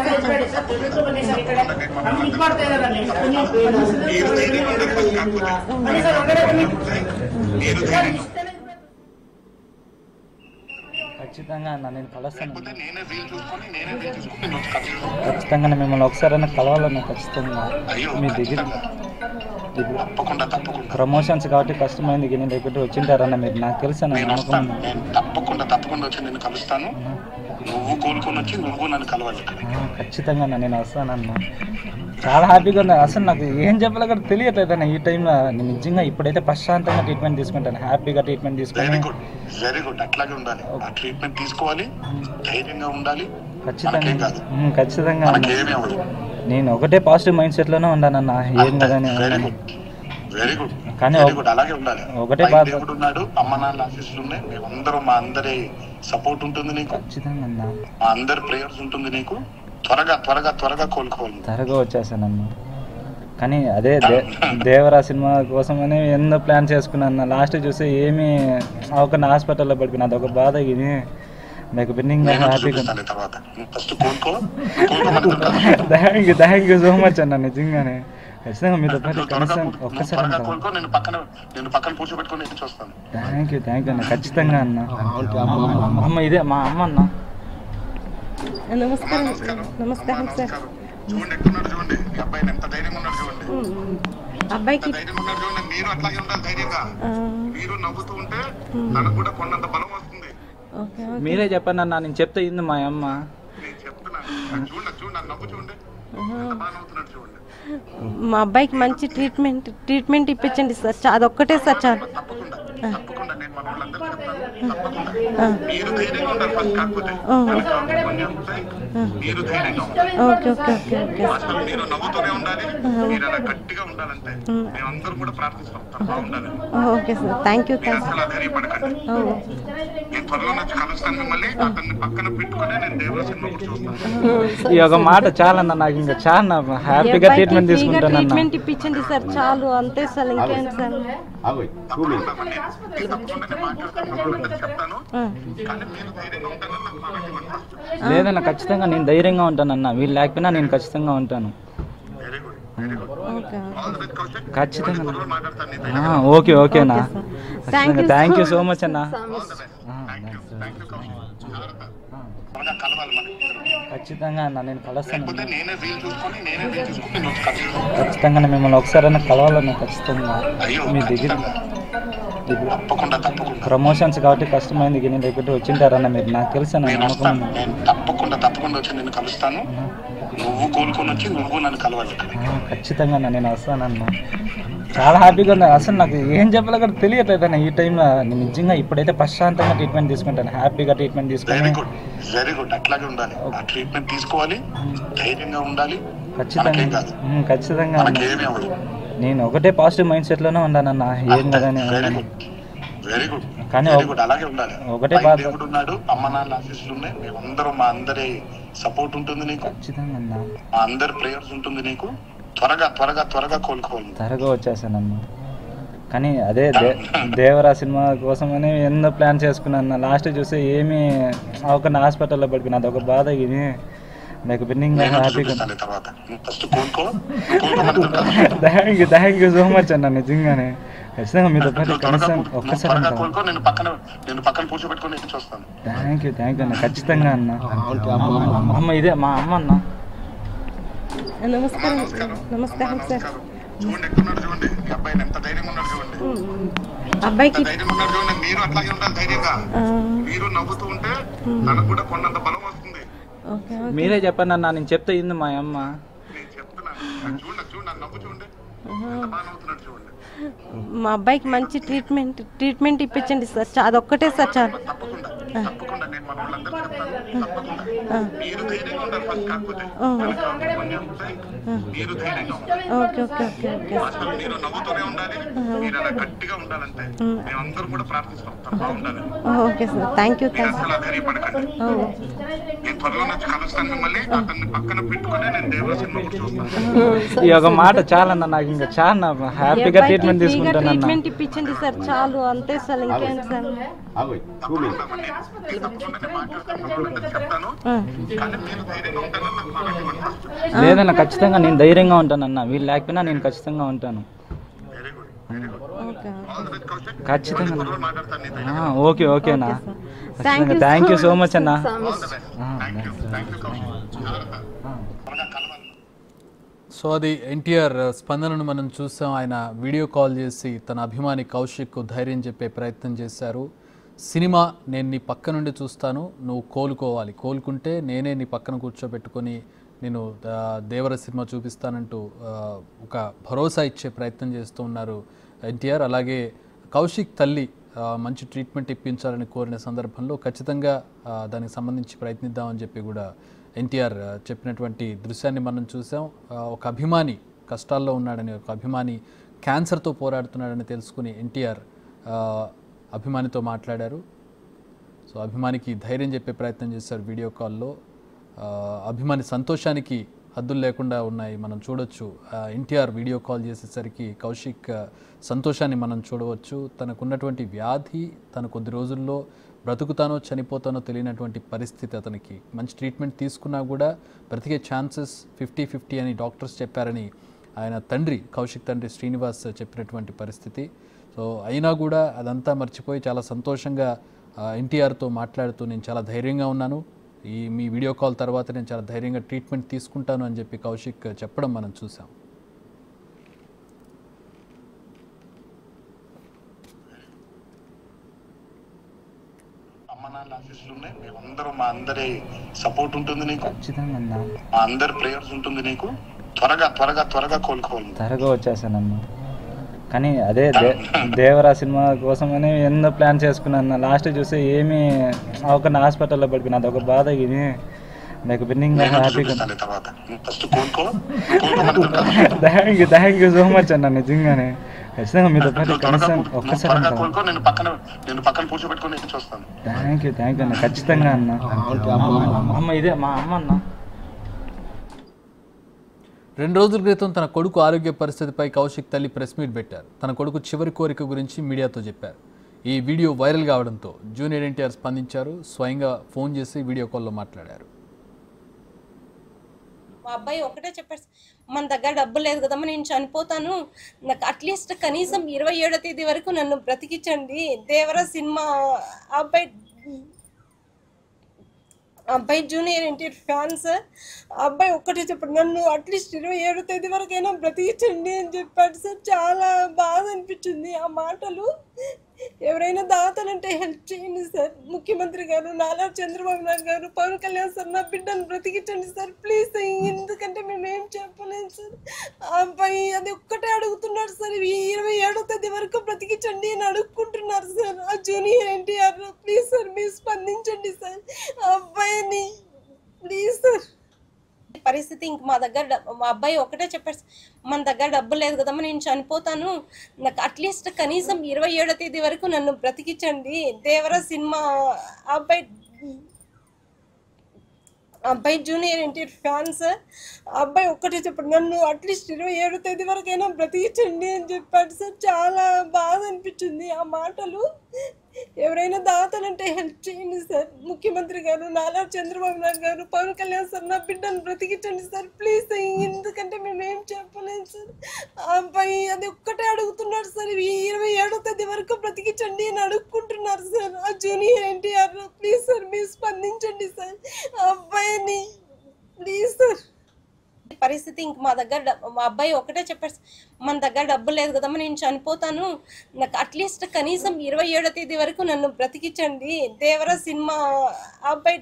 ఖచ్చితంగా అన్న నేను కలుస్తాను నేనే వీలు చూసుకొని నేనే వీలు చూసుకొని నేను వచ్చి కలుస్తాను. ఖచ్చితంగా నేను మిమ్మల్ని ఒకసారైనా కలవాలన్న ఖచ్చితంగా అయ్యో మీ దగ్గర తప్పకుండా తప్పకుండా ప్రమోషన్స్ కాబట్టి కష్టమైంది నేను దగ్గర వచ్చింటారన్న మీరు నాకు తెలుసు నేను నేను వస్తాను అనుకున్నాను నేను తప్పకుండా తప్పకుండా వచ్చి నేను కలుస్తాను నువ్వు కోలుకొని వచ్చి నువ్వు నన్ను కలవాలి ఇక్కడ ఆ, ఖచ్చితంగా అన్న నేను వస్తానన్న చాలా హ్యాపీగా ఉంది అసలు నాకు ఏం చెప్పాలో కూడా తెలియట్లేదు అన్న ఈ టైంలో నేను నిజంగా ఇప్పుడైతే ప్రశాంతంగా ట్రీట్మెంట్ తీసుకుంటాను హ్యాపీగా ట్రీట్మెంట్ వెరీ తీసుకొని గుడ్ వెరీ గుడ్ అట్లాగే ఉండాలి ఆ ట్రీట్మెంట్ తీసుకోవాలి ధైర్యంగా ఉండాలి ఖచ్చితంగా మనకేం కాదు ఉమ్, ఖచ్చితంగా అన్న. మనకేమీ అవ్వదు నేను ఒకటే పాజిటివ్ మైండ్ సెట్లోనే ఉన్నానన్న ఏం కదని వెరీ గుడ్ వెరీ గుడ్ కానీ వెరీ ఒక- గుడ్ అలాగే ఉండాలి ఒకటే పైన బాధ. దేవుడు ఉన్నాడు అమ్మ నాన్న ఆశీస్సులు ఉన్నాయి మేమందరం మా అందరి సపోర్ట్ ఉంటుంది నీకు ఖచ్చితంగా అన్న మా అందరి ప్రేయర్స్ ఉంటుంది నీకు త్వరగా త్వరగా త్వరగా కోలుకోవాలి త్వరగా వచ్చేసానన్న కానీ అదే దే దేవరా సినిమా కోసమని ఎన్నో ప్లాన్ చేసుకున్నాను లాస్ట్ చూస్తే ఏమీ ఒక హాస్పిటల్లో పడుకున్నా అదొక బాధ ఇది నాకు బిన్నింగ్ నేను హ్యాపీగా చూపిస్తాను తర్వాత ఫస్ట్ కోలుకో కోలుకోమని thank you thank you so much అన్న నిజంగానే ఖచ్చితంగా మీతో పాటు నువ్వు త్వరగా కనీసం నువ్వు ఒక్కసారి త్వరగా ఉంటాను కోలుకో నేను పక్కన నేను పక్కన కూర్చోబెట్టుకొని నేను చూస్తాను థ్యాంక్ యూ థ్యాంక్ యూ అన్న ఖచ్చితంగా అన్న అమ్మ ఇదే మా అమ్మ అన్న నమస్కారం నమస్కారం నమస్కారం సార్ నమస్కారం చూడండి ఎక్కడున్నాడు చూడండి ఈ అబ్బాయిని ఎంత ధైర్యంగా ఉన్నాడు చూడండి అబ్బాయికి ఎంత ధైర్యంగా ఉన్నాడు చూడండి మీరు అట్లాగే ఉండాలి ధైర్యంగా ఆ, మీరు నవ్వుతూ ఉంటే తనకు కూడా కొండంత బలం వస్తుంది ఓకే మీరే చెప్పండి అన్న నేను చెప్తే ఇంది మా అమ్మ నేను చెప్తున్నాను చూడండి చూడండి ఆ నవ్వు చూడండి ఎంత బాగా నవ్వుతున్నాడు చూడండి మా అబ్బాయికి మంచి ట్రీట్మెంట్ ట్రీట్మెంట్ ఇప్పించండి సార్ చా- అదొక్కటే సార్ చాలు తప్పకుండా తప్పకుండా నేను మన వాళ్ళందరూ చెప్తాను తప్పకుండా మీరు ధైర్యంగా ఉండాలి ఫస్ట్ కాకపోతే మనకు కొన్ని వస్తాయి. మీరు ధైర్యంగా ఉండాలి ఓకే ఓకే ఓకే ఓకే అసలు మీరు నవ్వుతూనే ఉండాలి మీరు అలా గట్టిగా ఉండాలంటే మేమందరం కూడా ప్రార్థిస్తాం తను బాగుండాలి ఓకే సార్ థ్యాంక్ యూ మీరు థ్యాంక్ అసలు ధైర్యపడకండి నేను త్వరలో వచ్చి కలుస్తాను మిమ్మల్ని అతన్ని పక్కన పెట్టుకుని నేను దేవుల సినిమా కూడా చూస్తాను ఈ ఒక మాట చాలన్న నాకు ఇంకా చాలా హ్యాపీగా ట్రీట్మెంట్ తీసుకుంటానన్న ట్రీట్మెంట్ ఇప్పించండి సార్ చాలు అంతే సార్ ఇంకేంటి సార్ తప్పకుండా మరి నేను తప్పకుండా నేను మాట్లాడతాను మన వాళ్ళందరికీ చెప్తాను కానీ మీరు ధైర్యంగా ఉంటానని నాకు మాట ఇవ్వండి ఫస్ట్ లేదన్న ఖచ్చితంగా నేను ధైర్యంగా ఉంటానన్న వీళ్ళు లేకపోయినా నేను ఖచ్చితంగా ఉంటాను very good very good okay all the best Kaushik ఖచ్చితంగా త్వరలో మాట్లాడతాను నీతో ఆ, ఓకే ఓకేనా Thank you thank you so so much అన్న thank you thank you Kaushik జాగ్రత్త త్వరగా కలవాలి మనకి ఖచ్చితంగా అన్న నేను కలుస్తాను లేకపోతే నేనే వీలు చూసుకొని నేనే వీలు చూసుకొని నేను వచ్చి కలుస్తాను ఖచ్చితంగా మిమ్మల్ని ఒకసారైనా కలవాలన్న ఖచ్చితంగా అయ్యో మీ దగ్గర ఖచ్చితంగా. తప్పకుండా తప్పకుండా ప్రమోషన్స్ కాబట్టి కష్టమైంది కానీ లేకపోతే వచ్చింటారన్న మీరు నాకు తెలుసు అన్న నేను నమ్మకం వస్తాను ఉంది. నేను తప్పకుండా తప్పకుండా వచ్చి నేను కలుస్తాను నువ్వు కోలుకొని వచ్చి నువ్వు నన్ను కలవాలి ఇక్కడ ఆ, ఖచ్చితంగా అన్న నేను వస్తానన్న చాలా హ్యాపీగా ఉంది అసలు నాకు ఏం చెప్పాలో కూడా తెలియట్లేదు అన్న ఈ టైంలో నేను నిజంగా ఇప్పుడైతే ప్రశాంతంగా ట్రీట్మెంట్ తీసుకుంటాను హ్యాపీగా ట్రీట్మెంట్ వెరీ తీసుకొని గుడ్ వెరీ గుడ్ అట్లాగే ఉండాలి ఆ ట్రీట్మెంట్ తీసుకోవాలి ధైర్యంగా ఉండాలి ఖచ్చితంగా మనకేం కాదు ఉమ్, ఖచ్చితంగా అన్న. మనకేమీ అవ్వదు నేను ఒకటే పాజిటివ్ మైండ్ సెట్లోనే ఉన్నానన్న ఏం కదని వెరీ గుడ్ వెరీ గుడ్ కానీ వెరీ ఒక- గుడ్ అలాగే ఉండాలి ఒకటే పైన బాధ. దేవుడు ఉన్నాడు అమ్మ నాన్న ఆశీస్సులు ఉన్నాయి మేమందరం మా అందరి సపోర్ట్ ఉంటుంది నీకు ఖచ్చితంగా అన్న మా అందరి ప్రేయర్స్ ఉంటుంది నీకు త్వరగా త్వరగా త్వరగా కోలుకోవాలి త్వరగా వచ్చేసానన్న కానీ అదే దే దేవరా సినిమా కోసమని ఎన్నో ప్లాన్ చేసుకున్నాను లాస్ట్ చూస్తే ఏమీ ఒక హాస్పిటల్లో పడుకున్నా అదొక బాధ ఇది నాకు బిన్నింగ్ నేను హ్యాపీగా చూపిస్తాను తర్వాత ఫస్ట్ కోలుకో కోలుకోమని thank you thank you so much అన్న నిజంగానే ఖచ్చితంగా మీతో పాటు నువ్వు త్వరగా కనీసం నువ్వు ఒక్కసారి త్వరగా ఉంటాను కోలుకో నేను పక్కన నేను పక్కన కూర్చోబెట్టుకొని నేను చూస్తాను థ్యాంక్ యూ థ్యాంక్ యూ అన్న ఖచ్చితంగా అన్న అమ్మ ఇదే మా అమ్మ అన్న నమస్కారం నమస్కారం నమస్కారం సార్ నమస్కారం చూడండి ఎక్కడున్నాడు చూడండి ఈ అబ్బాయిని ఎంత ధైర్యంగా ఉన్నాడు చూడండి ఎంత అబ్బాయికి ధైర్యంగా ఉన్నాడు చూడండి మీరు అట్లాగే ఉండాలి ధైర్యంగా ఆ, మీరు నవ్వుతూ ఉంటే తనకు కూడా కొండంత బలం వస్తుంది ఓకే మీరే చెప్పండి అన్న నేను చెప్తే ఇంది మా అమ్మ నేను చెప్తున్నాను చూడండి చూడండి ఆ నవ్వు చూడండి ఎంత బాగా నవ్వుతున్నాడు చూడండి మా అబ్బాయికి మంచి ట్రీట్మెంట్ ట్రీట్మెంట్ ఇప్పించండి సార్ చా- అదొక్కటే సార్ చాలు తప్పకుండా తప్పకుండా నేను మన వాళ్ళందరూ చెప్తాను తప్పకుండా మీరు ధైర్యంగా ఉండాలి ఫస్ట్ కాకపోతే మనకు కొన్ని వస్తాయి. మీరు ధైర్యంగా ఉండాలి ఓకే ఓకే ఓకే ఓకే అసలు మీరు నవ్వుతూనే ఉండాలి మీరు అలా గట్టిగా ఉండాలంటే మేమందరం కూడా ప్రార్థిస్తాం తను బాగుండాలి ఓకే సార్ థ్యాంక్ యూ మీరు థ్యాంక్ అసలు ధైర్యపడకండి నేను త్వరలో వచ్చి కలుస్తాను మిమ్మల్ని అతన్ని పక్కన పెట్టుకుని నేను దేవుల సినిమా కూడా చూస్తాను ఈ ఒక మాట చాలన్న నాకు ఇంకా చాలా హ్యాపీగా ట్రీట్మెంట్ తీసుకుంటానన్న ట్రీట్మెంట్ ఇప్పించండి సార్ చాలు అంతే సార్ ఇంకేంటి సార్ తప్పకుండా మరి నేను తప్పకుండా నేను మాట్లాడతాను మన వాళ్ళందరికీ చెప్తాను కానీ మీరు ధైర్యంగా ఉంటానని నాకు మాట ఇవ్వండి ఫస్ట్ లేదన్న ఖచ్చితంగా నేను ధైర్యంగా ఉంటానన్న వీళ్ళు లేకపోయినా నేను ఖచ్చితంగా ఉంటాను very good very good okay all the best Kaushik ఖచ్చితంగా త్వరలో మాట్లాడతాను నీతో ఆ, ఓకే ఓకేనా Thank you thank you so so much అన్న all the best thank you thank you Kaushik జాగ్రత్త త్వరగా కలవాలి సో అది ఎన్టీఆర్ స్పందనను మనం చూసాం ఆయన వీడియో కాల్ చేసి తన అభిమాని కౌశిక్కు ధైర్యం చెప్పే ప్రయత్నం చేశారు సినిమా నేను నీ పక్క నుండి చూస్తాను నువ్వు కోలుకోవాలి కోలుకుంటే నేనే నీ పక్కన కూర్చోబెట్టుకొని నేను ఆ, దేవర సినిమా చూపిస్తానంటూ ఆ, ఒక భరోసా ఇచ్చే ప్రయత్నం చేస్తూ ఉన్నారు ఎన్టీఆర్ అలాగే కౌశిక్ తల్లి ఆ, మంచి ట్రీట్మెంట్ ఇప్పించాలని కోరిన సందర్భంలో ఖచ్చితంగా ఆ, దానికి సంబంధించి ప్రయత్నిద్దామని చెప్పి కూడా ఎన్టీఆర్ ఆ, చెప్పినటువంటి దృశ్యాన్ని మనం చూసాం ఆ, ఒక అభిమాని కష్టాల్లో ఉన్నాడని ఒక అభిమాని క్యాన్సర్తో పోరాడుతున్నాడని తెలుసుకుని ఎన్టీఆర్ ఆ, అభిమానితో మాట్లాడారు సో అభిమానికి ధైర్యం చెప్పే ప్రయత్నం చేశారు వీడియో కాల్లో ఆ, అభిమాని సంతోషానికి హద్దులు లేకుండా ఉన్నాయి మనం చూడొచ్చు ఆ, ఎన్టీఆర్ వీడియో కాల్ చేసేసరికి కౌశిక్ ఆ, సంతోషాన్ని మనం చూడవచ్చు తనకున్నటువంటి వ్యాధి తన కొద్ది రోజుల్లో బ్రతుకుతానో చనిపోతానో తెలియనటువంటి పరిస్థితి అతనికి మంచి ట్రీట్మెంట్ తీసుకున్నా కూడా బ్రతికే ఛాన్సెస్ ఫిఫ్టీ ఫిఫ్టీ అని డాక్టర్స్ చెప్పారని ఆయన తండ్రి కౌశిక్ తండ్రి శ్రీనివాస్ చెప్పినటువంటి పరిస్థితి సో అయినా కూడా అదంతా మర్చిపోయి చాలా సంతోషంగా ఎన్టీఆర్తో మాట్లాడుతూ నేను చాలా ధైర్యంగా ఉన్నాను ఈ మీ వీడియో కాల్ తర్వాత నేను చాలా ధైర్యంగా ట్రీట్మెంట్ తీసుకుంటాను అని చెప్పి కౌశిక్ చెప్పడం మనం చూసాం అమ్మ నాన్న ఆశీస్సులు ఉన్నాయి మేమందరూ మా అందరి సపోర్ట్ ఉంటుంది నీకు ఖచ్చితంగా అన్న మా అందరి ప్రేయర్స్ ఉంటుంది నీకు త్వరగా త్వరగా త్వరగా కోలుకోవాలి నువ్వు. త్వరగా వచ్చేసానన్న కానీ అదే దే దేవరా సినిమా కోసమని ఎన్నో ప్లాన్ చేసుకున్నాను లాస్ట్ చూస్తే ఏమీ ఒక హాస్పిటల్లో పడిపోయిన అదొక బాధ ఇది నాకు బిన్నింగ్ నేను హ్యాపీగా చూపిస్తాను తర్వాత ఫస్ట్ కోలుకో కోలుకోమని thank you thank you so much అన్న నిజంగానే ఖచ్చితంగా మీతో పాటు నువ్వు త్వరగా కనీసం కూ- నువ్వు ఒక్కసారి త్వరగా ఉంటాను కోలుకో నేను పక్కన నేను పక్కన కూర్చోబెట్టుకొని నేను చూస్తాను థ్యాంక్ యూ థ్యాంక్ యూ అన్న ఖచ్చితంగా అన్న అమ్మ ఇదే మా అమ్మ అన్న రెండు రోజుల క్రితం తన కొడుకు ఆరోగ్య పరిస్థితిపై కౌశిక్ తల్లి ప్రెస్ మీట్ పెట్టారు తన కొడుకు చివరి కోరిక గురించి మీడియాతో చెప్పారు ఈ వీడియో వైరల్ కావడంతో జూనియర్ ఎన్టీఆర్ స్పందించారు స్వయంగా ఫోన్ చేసి వీడియో కాల్లో మాట్లాడారు మా అబ్బాయి ఒకటే చెప్పాడు మన దగ్గర డబ్బు లేదు కదమ్మా నేను చనిపోతాను నాకు అట్లీస్ట్ కనీసం ఇరవై ఏడో తేదీ వరకు నన్ను బ్రతికించండి దేవరా సినిమా ఆ అబ్బాయి ఆ అబ్బాయి జూనియర్ ఎన్టీఆర్ ఫ్యాన్ సార్ ఆ అబ్బాయి ఒక్కటే చెప్పాడు నన్ను అట్లీస్ట్ ఇరవై ఏడో తేదీ వరకైనా బ్రతికించండి అని చెప్పాడు సార్ చాలా బాధ అనిపించింది ఆ మాటలు ఎవరైనా దాతలంటే హెల్ప్ చేయండి సార్ ముఖ్యమంత్రి గారు నారా చంద్రబాబు నాయుడు గారు పవన్ కళ్యాణ్ సార్ నా బిడ్డను బ్రతికించండి సార్ ప్లీజ్ ఎందుకంటే మేము ఏం చెప్పలేము సార్ ఆ అబ్బాయి అది ఒక్కటే అడుగుతున్నాడు సార్ ఈ ఇరవై ఏడో తేదీ వరకు బ్రతికించండి అని అడుక్కుంటున్నారు సార్ ఆ జూనియర్ ఎన్టీఆర్ ప్లీజ్ సార్ మీరు స్పందించండి సార్ ఆ అబ్బాయిని ప్లీజ్ సార్ పరిస్థితి ఇంక మా దగ్గర డ- మా అబ్బాయి ఒకటే చెప్పాడు మన దగ్గర డబ్బు లేదు కదమ్మా నేను చనిపోతాను నాకు అట్లీస్ట్ కనీసం ఇరవై ఏడో తేదీ వరకు నన్ను బ్రతికించండి దేవరా సినిమా ఆ అబ్బాయి ఆ అబ్బాయి జూనియర్ ఎన్టీఆర్ ఫ్యాన్ సార్ ఆ అబ్బాయి ఒక్కటే చెప్పాడు నన్ను అట్లీస్ట్ ఇరవై ఏడో తేదీ వరకైనా బ్రతికించండి అని చెప్పాడు సార్ చాలా బాధ అనిపించింది ఆ మాటలు ఎవరైనా దాతలంటే హెల్ప్ చేయండి సార్ ముఖ్యమంత్రి గారు నారా చంద్రబాబు నాయుడు గారు పవన్ కళ్యాణ్ సార్ నా బిడ్డను బ్రతికించండి సార్ ప్లీజ్ ఎందుకంటే మేము ఏం చెప్పలేము సార్ ఆ అబ్బాయి అది ఒక్కటే అడుగుతున్నాడు సార్ ఈ ఇరవై ఏడో తేదీ వరకు బ్రతికించండి అని అడుక్కుంటున్నారు సార్ ఆ జూనియర్ ఎన్టీఆర్ ప్లీజ్ సార్ మీరు స్పందించండి సార్ ఆ అబ్బాయిని ప్లీజ్ సార్ పరిస్థితి ఇంక మా దగ్గర డ- మా అబ్బాయి ఒకటే చెప్పాడు మన దగ్గర డబ్బు లేదు కదమ్మా నేను చనిపోతాను నాకు అట్లీస్ట్ కనీసం ఇరవై ఏడో తేదీ వరకు నన్ను బ్రతికించండి దేవరా సినిమా ఆ అబ్బాయి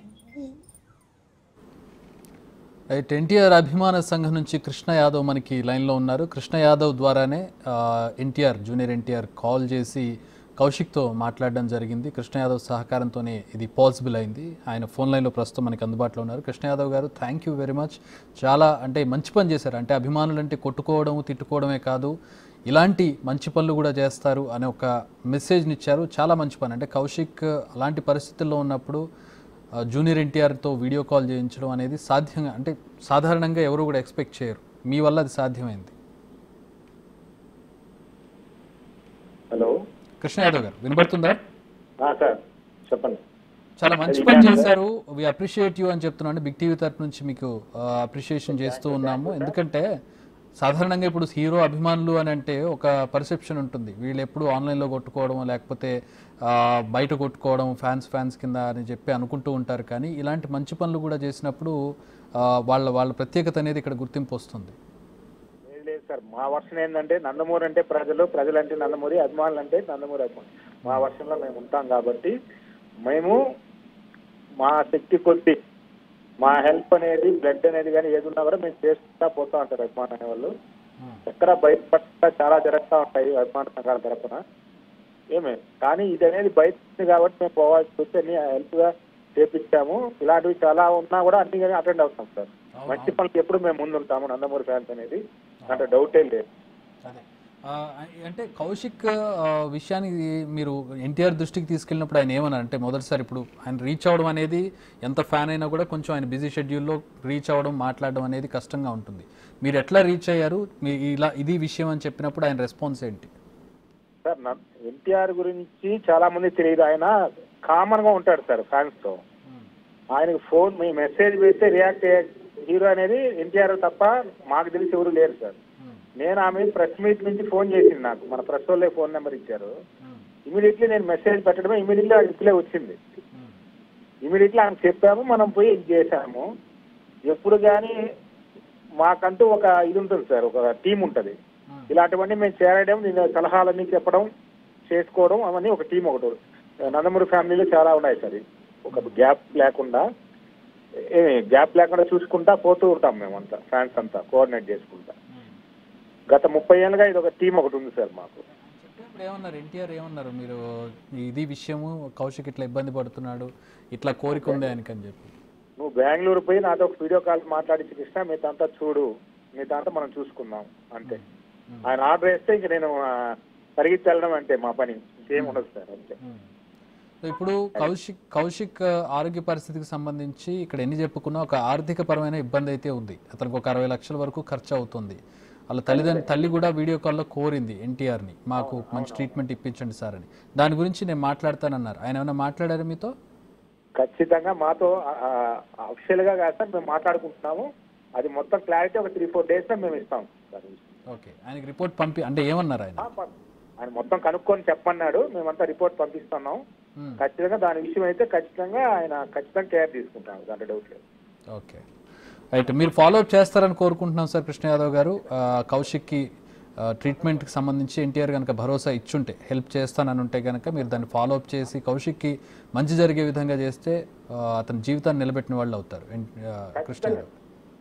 రైట్ ఎన్టీఆర్ అభిమాన సంఘం నుంచి కృష్ణ యాదవ్ మనకి లైన్లో ఉన్నారు కృష్ణ యాదవ్ ద్వారానే ఎన్టీఆర్ జూనియర్ ఎన్టీఆర్ కాల్ చేసి కౌశిక్తో మాట్లాడడం జరిగింది కృష్ణ యాదవ్ సహకారంతోనే ఇది పాసిబుల్ అయింది ఆయన ఫోన్ లైన్లో ప్రస్తుతం మనకి అందుబాటులో ఉన్నారు కృష్ణ యాదవ్ గారు థ్యాంక్ యూ వెరీ మచ్ చాలా అంటే మంచి పని చేశారు అంటే అభిమానులు అంటే కొట్టుకోవడం తిట్టుకోవడమే కాదు ఇలాంటి మంచి పనులు కూడా చేస్తారు అనే ఒక మెసేజ్ని ఇచ్చారు చాలా మంచి పని అంటే కౌశిక్ అలాంటి పరిస్థితుల్లో ఉన్నప్పుడు ఆ, జూనియర్ ఎన్టీఆర్తో వీడియో కాల్ చేయించడం అనేది సాధ్యంగా అంటే సాధారణంగా ఎవరు కూడా ఎక్స్పెక్ట్ చేయరు మీ వల్ల అది సాధ్యమైంది హలో కృష్ణ యాదవ్ గారు వినబడుతుందా సార్ చెప్పండి చాలా మంచి పని చేశారు వి అప్రిషియేట్ యూ అని చెప్తున్నాను బిగ్ టీవీ తరపు నుంచి మీకు అప్రిషియేషన్ చేస్తూ ఉన్నాము ఎందుకంటే సాధారణంగా ఇప్పుడు హీరో అభిమానులు అని అంటే ఒక పర్సెప్షన్ ఉంటుంది వీళ్ళు ఎప్పుడు ఆన్లైన్లో కొట్టుకోవడం లేకపోతే ఆ, బయట కొట్టుకోవడం ఫ్యాన్స్ ఫ్యాన్స్ కింద అని చెప్పి అనుకుంటూ ఉంటారు కానీ ఇలాంటి మంచి పనులు కూడా చేసినప్పుడు ఆ, వాళ్ళ వాళ్ళ ప్రత్యేకత అనేది ఇక్కడ గుర్తింపు వస్తుంది లేదు లేదు సార్ మా వర్షన్ ఏంటంటే నందమూరి అంటే ప్రజలు ప్రజలంటే నందమూరి అభిమానులు అంటే నందమూరి అభిమానులు మా వర్షంలో మేము ఉంటాం కాబట్టి మేము మా శక్తి కొద్ది మా హెల్ప్ అనేది బ్లడ్ అనేది కానీ ఏది ఉన్నా కూడా మేము చేసుకుంటా పోతా ఉంటారు అభిమాన అనే వాళ్ళు ఎక్కడ బయట చాలా జరుగుతూ ఉంటాయి అభిమాన సంఘాల తరఫున ఏమే కానీ ఇది అనేది బయట ఉంది కాబట్టి మేము పోవాల్సి వస్తే అన్ని హెల్ప్ గా చేపించాము ఇలాంటివి చాలా ఉన్నా కూడా అన్ని కానీ అటెండ్ అవుతాం సార్ మంచి పనులు ఎప్పుడు మేము ముందు ఉంటాము నందమూరి ఫ్యాన్స్ అనేది అంటే డౌటే లేదు అదే ఆ, అంటే కౌశిక్ ఆ, విషయానికి మీరు ఎన్టీఆర్ దృష్టికి తీసుకెళ్ళినప్పుడు ఆయన ఏమన్నారు అంటే మొదటిసారి ఇప్పుడు ఆయన రీచ్ అవ్వడం అనేది ఎంత ఫ్యాన్ అయినా కూడా కొంచెం ఆయన బిజీ షెడ్యూల్లో రీచ్ అవ్వడం మాట్లాడడం అనేది కష్టంగా ఉంటుంది మీరు ఎట్లా రీచ్ అయ్యారు మీ ఇలా ఇది విషయం అని చెప్పినప్పుడు ఆయన రెస్పాన్స్ ఏంటి సార్ ఎన్టీఆర్ గురించి చాలా మంది తెలియదు ఆయన కామన్ గా ఉంటాడు సార్ ఫ్యాన్స్ తో ఆయనకు ఫోన్ మీ మెసేజ్ పెడితే రియాక్ట్ అయ్యే హీరో అనేది ఎన్టీఆర్ తప్ప మాకు తెలిసి ఎవరు లేరు సార్ నేను ఆమె ప్రెస్ మీట్ నుంచి ఫోన్ చేసింది నాకు మన ప్రెస్ వాళ్ళే ఫోన్ నెంబర్ ఇచ్చారు ఇమీడియట్లీ నేను మెసేజ్ పెట్టడమే ఇమీడియట్లీ ఆ రిప్లై వచ్చింది ఇమీడియట్లీ ఆమె చెప్పాము మనం పోయి ఇది చేశాము ఎప్పుడు కానీ మాకంటూ ఒక ఇది ఉంటుంది సార్ ఒక టీం ఉంటుంది ఇలాంటివన్నీ మేము చేరడం నేను సలహాలన్నీ చెప్పడం చేసుకోవడం అవన్నీ ఒక టీం ఒకటి నందమూరి ఫ్యామిలీలో చాలా ఉన్నాయి సార్ ఒక గ్యాప్ లేకుండా ఏమి గ్యాప్ లేకుండా చూసుకుంటా పోతూ ఉంటాం మేమంతా ఫ్యాన్స్ అంతా కోఆర్డినేట్ చేసుకుంటా గత ముప్పై ఏళ్ళుగా ఇది ఒక టీం ఒకటి ఉంది సార్ మాకు ఇప్పుడు ఏమన్నారు ఎన్టీఆర్ ఏమన్నారు మీరు ఇది విషయము కౌశిక్ ఇట్లా ఇబ్బంది పడుతున్నాడు ఇట్లా కోరిక ఉంది ఆయనకని చెప్పి నువ్వు బెంగళూరు పోయి నాతో ఒక వీడియో కాల్ మాట్లాడించి కృష్ణ మీదంతా చూడు మీదంతా మనం చూసుకుందాం అంతే ఆయన ఆర్డర్ వేస్తే ఇంక నేను ఆ, పరిగెత్తి వెళ్ళడం అంటే మా పని ఇంకేం ఉండదు సార్ అంతే సో ఇప్పుడు కౌశిక్ కౌశిక్ ఆ, ఆరోగ్య పరిస్థితికి సంబంధించి ఇక్కడ ఎన్ని చెప్పుకున్నా ఒక ఆర్థిక పరమైన ఇబ్బంది అయితే ఉంది అతనికి ఒక అరవై లక్షల వరకు ఖర్చు అవుతుంది వాళ్ళ తల్లిదండ్రులు తల్లి కూడా వీడియో కాల్లో కోరింది ఎన్టీఆర్ని మాకు మంచి ట్రీట్మెంట్ ఇప్పించండి సార్ అని దాని గురించి నేను మాట్లాడతానన్నారు ఆయన ఏమైనా మాట్లాడారు మీతో ఖచ్చితంగా మాతో అఫిషియల్ గా కాదు సార్ మేము మాట్లాడుకుంటున్నాము అది మొత్తం క్లారిటీ ఒక త్రీ ఫోర్ డేస్ లో మేము ఇస్తాం సార్ ఓకే ఆయనకి రిపోర్ట్ పంపి అంటే ఏమన్నారు ఆయన ఆ, ప- ఆయన మొత్తం కనుక్కొని చెప్పన్నాడు మేమంతా రిపోర్ట్ పంపిస్తున్నాం Hmm. ఖచ్చితంగా దాని విషయం అయితే ఖచ్చితంగా ఆయన ఖచ్చితంగా కేర్ తీసుకుంటాం దాంట్లో డౌట్ లేదు ఓకే రైట్ మీరు ఫాలో అప్ చేస్తారని కోరుకుంటున్నాం సార్ కృష్ణ యాదవ్ గారు ఆ, కౌశిక్కి ఆ, ట్రీట్మెంట్కి సంబంధించి ఎన్టీఆర్ కనుక భరోసా ఇచ్చుంటే హెల్ప్ చేస్తానని ఉంటే కనుక మీరు దాన్ని ఫాలో అప్ చేసి కౌశిక్కి మంచి జరిగే విధంగా చేస్తే ఆ, అతని జీవితాన్ని నిలబెట్టిన వాళ్ళు అవుతారు ఎన్- ఆ, కృష్ణ యాదవ్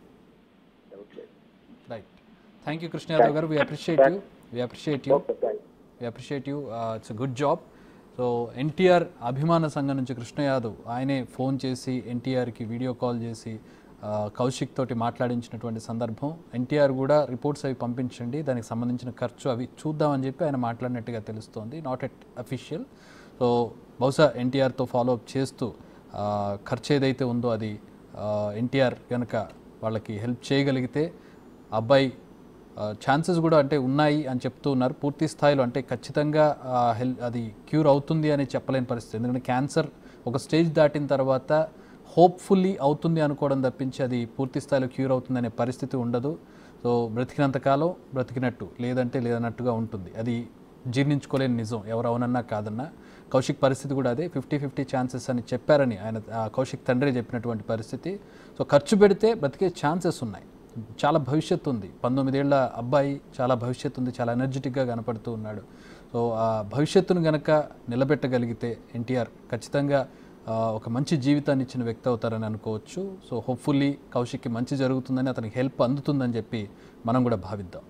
డౌట్ లేదు right thank you Krishna Yadav గారు we appreciate you we appreciate you okay thank we appreciate you it's good job so NTR అభిమాన సంఘం నుంచి కృష్ణ యాదవ్ ఆయనే ఫోన్ చేసి ఎన్టీఆర్కి వీడియో కాల్ చేసి ఆ, కౌశిక్ తోటి మాట్లాడించినటువంటి సందర్భం ఎన్టీఆర్ కూడా రిపోర్ట్స్ అవి పంపించండి దానికి సంబంధించిన ఖర్చు అవి చూద్దామని చెప్పి ఆయన మాట్లాడినట్టుగా తెలుస్తోంది నాట్ ఎట్ అఫీషియల్ సో బహుశా ఎన్టీఆర్తో ఫాలో అప్ చేస్తూ ఆ, ఖర్చు ఏదైతే ఉందో అది ఎన్టీఆర్ కనుక వాళ్ళకి హెల్ప్ చేయగలిగితే అబ్బాయి ఛాన్సెస్ కూడా అంటే ఉన్నాయి అని చెప్తూ ఉన్నారు పూర్తి స్థాయిలో అంటే ఖచ్చితంగా హెల్ అది క్యూర్ అవుతుంది అని చెప్పలేని పరిస్థితి ఎందుకంటే క్యాన్సర్ ఒక స్టేజ్ దాటిన తర్వాత హోప్ఫుల్లీ అవుతుంది అనుకోవడం తప్పించి అది పూర్తి స్థాయిలో క్యూర్ అవుతుందనే పరిస్థితి ఉండదు సో బ్రతికినంతకాలం బ్రతికినట్టు లేదంటే లేదన్నట్టుగా ఉంటుంది అది జీర్ణించుకోలేని నిజం ఎవరు అవునన్నా కాదన్నా కౌశిక్ పరిస్థితి కూడా అదే ఫిఫ్టీ ఫిఫ్టీ ఛాన్సెస్ అని చెప్పారని ఆయన ఆ కౌశిక్ తండ్రి చెప్పినటువంటి పరిస్థితి సో ఖర్చు పెడితే బ్రతికే ఛాన్సెస్ ఉన్నాయి చాలా భవిష్యత్తు ఉంది పంతొమ్మిదేళ్ల అబ్బాయి చాలా భవిష్యత్తు ఉంది చాలా ఎనర్జెటిక్గా కనపడుతూ ఉన్నాడు సో ఆ భవిష్యత్తును గనక నిలబెట్టగలిగితే ఎన్టీఆర్ ఖచ్చితంగా ఆ, ఒక మంచి జీవితాన్ని ఇచ్చిన వ్యక్తి అవుతారని అనుకోవచ్చు సో హోప్ఫుల్లీ కౌశిక్కి మంచి జరుగుతుందని అతనికి హెల్ప్ అందుతుందని చెప్పి మనం కూడా భావిద్దాం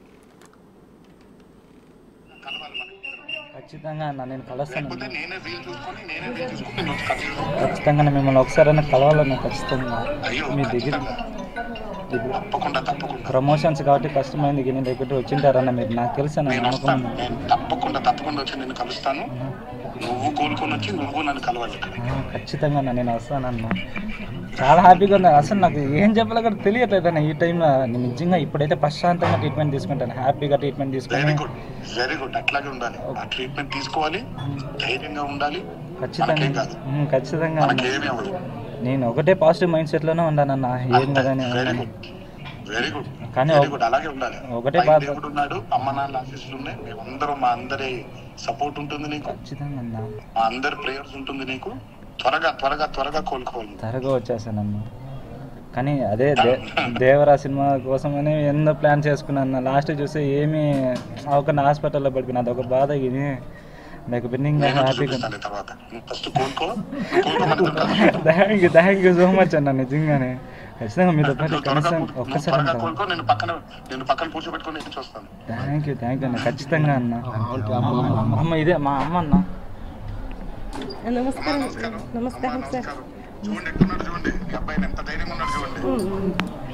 ఖచ్చితంగా అన్న నేను కలుస్తాను లేకపోతే నేనే వీలు చూసుకొని నేనే వీలు చూసుకొని నేను వచ్చి కలుస్తాను ఖచ్చితంగా మిమ్మల్ని ఒకసారైనా కలవాలన్న ఖచ్చితంగా అయ్యో మీ దగ్గర తప్పకుండా తప్పకుండా ప్రమోషన్స్ కాబట్టి కష్టమైంది కానీ దగ్గర వచ్చింటారన్న మీరు నాకు తెలుసు అన్న నేను నమ్మకం వస్తాను నేను తప్పకుండా తప్పకుండా వచ్చి నేను కలుస్తాను నువ్వు కోలుకొని వచ్చి నువ్వు నన్ను కలవాలి ఆ, ఖచ్చితంగా అన్న నేను వస్తానన్న చాలా హ్యాపీగా ఉంది అసలు నాకు ఏం చెప్పాలో కూడా తెలియట్లేదు అన్న ఈ టైంలో నేను నిజంగా ఇప్పుడైతే ప్రశాంతంగా ట్రీట్మెంట్ తీసుకుంటాను హ్యాపీగా ట్రీట్మెంట్ వెరీ తీసుకొని గుడ్ వెరీ గుడ్ అట్లాగే ఉండాలి ఆ ట్రీట్మెంట్ తీసుకోవాలి ధైర్యంగా ఉండాలి ఖచ్చితంగా మనకేం కాదు ఉమ్, ఖచ్చితంగా అన్న. మనకేమీ అవ్వదు నేను ఒకటే పాజిటివ్ మైండ్ సెట్లోనే ఉన్నానన్న ఏం కదని వెరీ గుడ్ వెరీ గుడ్ కానీ వెరీ ఒక- గుడ్ అలాగే ఉండాలి ఒకటే పైన బాధ దేవుడు ఉన్నాడు అమ్మ నాన్న ఆశీస్సులు ఉన్నాయి మేమందరం మా అందరి సపోర్ట్ ఉంటుంది నీకు ఖచ్చితంగా అన్న మా అందరి ప్రేయర్స్ ఉంటుంది నీకు త్వరగా త్వరగా త్వరగా కోలుకోవాలి త్వరగా వచ్చేసానన్న కానీ అదే దే దేవరా సినిమా కోసమని ఎన్నో ప్లాన్ చేసుకున్నాను లాస్ట్ చూస్తే ఏమీ ఒక హాస్పిటల్లో పడిపోయినా అదొక బాధ ఇది నాకు బిన్నింగ్ నేను హ్యాపీగా చూపిస్తాను తర్వాత నువ్వు ఫస్ట్ కోలుకో నువ్వు కోలుకోమని చెప్తాను. Thank you thank you so much అన్న నిజంగానే ఖచ్చితంగా మీతో పాటు నువ్వు త్వరగా కనీసం కోలుకో. నువ్వు ఒక్కసారి త్వరగా ఉంటాను కోలుకో నేను పక్కన నేను పక్కన కూర్చోబెట్టుకొని నేను చూస్తాను థ్యాంక్ యూ థ్యాంక్ యూ అన్న ఖచ్చితంగా అన్న అమ్మ ఇదే మా అమ్మ అన్న నమస్కారం నమస్కారం సార్ చూడండి ఎక్కడున్నాడు చూడండి ఈ అబ్బాయిని ఎంత ధైర్యంగా ఉన్నాడు చూడండి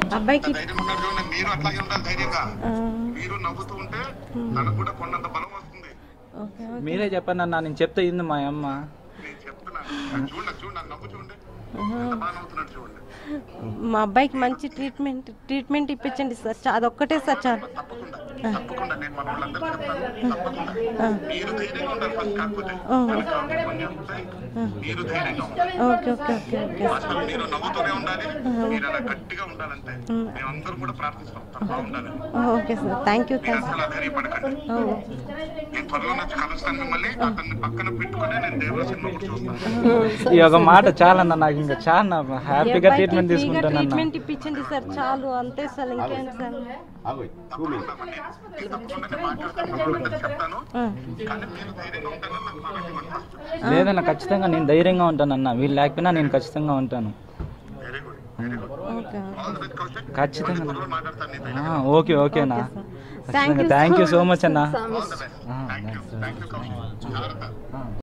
అబ్బాయికి ధైర్యం ఉండాలి చూడండి మీరు అట్లాగే ఉండాలి ధైర్యంగా మీరు నవ్వుతూ ఉంటే తనకు కూడా కొన్నంత బలం వస్తుంది ఓకే మీరే చెప్పండి అన్న నేను చెప్తే ఇంది మా అమ్మ నేను చెప్తున్నాను చూడండి చూడండి ఆ నవ్వు చూడండి ఎంత బాగా నవ్వుతున్నాడు చూడండి మా అబ్బాయికి మంచి ట్రీట్మెంట్ ట్రీట్మెంట్ ఇప్పించండి సార్ చా- అదొక్కటే సార్ చాలు తప్పకుండా తప్పకుండా నేను మన వాళ్ళందరికీ చెప్తాను తప్పకుండా మీరు ధైర్యంగా ఉండాలి ఫస్ట్ కాకపోతే మనకు కొన్ని వస్తాయి. మీరు ధైర్యంగా ఉండాలి ఓకే ఓకే ఓకే ఓకే అసలు మీరు నవ్వుతూనే ఉండాలి మీరు అలా గట్టిగా ఉండాలంటే మేమందరం కూడా ప్రార్థిస్తాం తను బాగుండాలని ఓకే సార్ థ్యాంక్ యూ మీరు థ్యాంక్ అసలు ధైర్యపడకండి నేను త్వరలో వచ్చి కలుస్తాను మిమ్మల్ని అతన్ని పక్కన పెట్టుకుని నేను దేవుడి సినిమా కూడా చూస్తాను ఈ ఒక మాట చాలన్న నాకు ఇంకా చాలా హ్యాపీగా ట్రీట్మెంట్ ఫ్రీగా తీసుకుంటానన్న ట్రీట్మెంట్ ఇప్పించండి సార్ చాలు అంతే సార్ ఇంకేంటి సార్ తప్పకుండా మళ్ళీ నేను తప్పకుండా నేను మాట్లాడతాను మన వాళ్ళందరికీ చెప్తాను కానీ మీరు ధైర్యంగా ఉంటానని నాకు మాట ఇవ్వండి ఫస్ట్ లేదన్న ఖచ్చితంగా నేను ధైర్యంగా ఉంటానన్న వీళ్ళు లేకపోయినా నేను ఖచ్చితంగా ఉంటాను very good very good okay all the best Kaushik ఖచ్చితంగా త్వరలో మాట్లాడతాను నీతో ఆ, ఓకే ఓకేనా thank you thank you so much అన్న all the best thank you thank you Kaushik జాగ్రత్త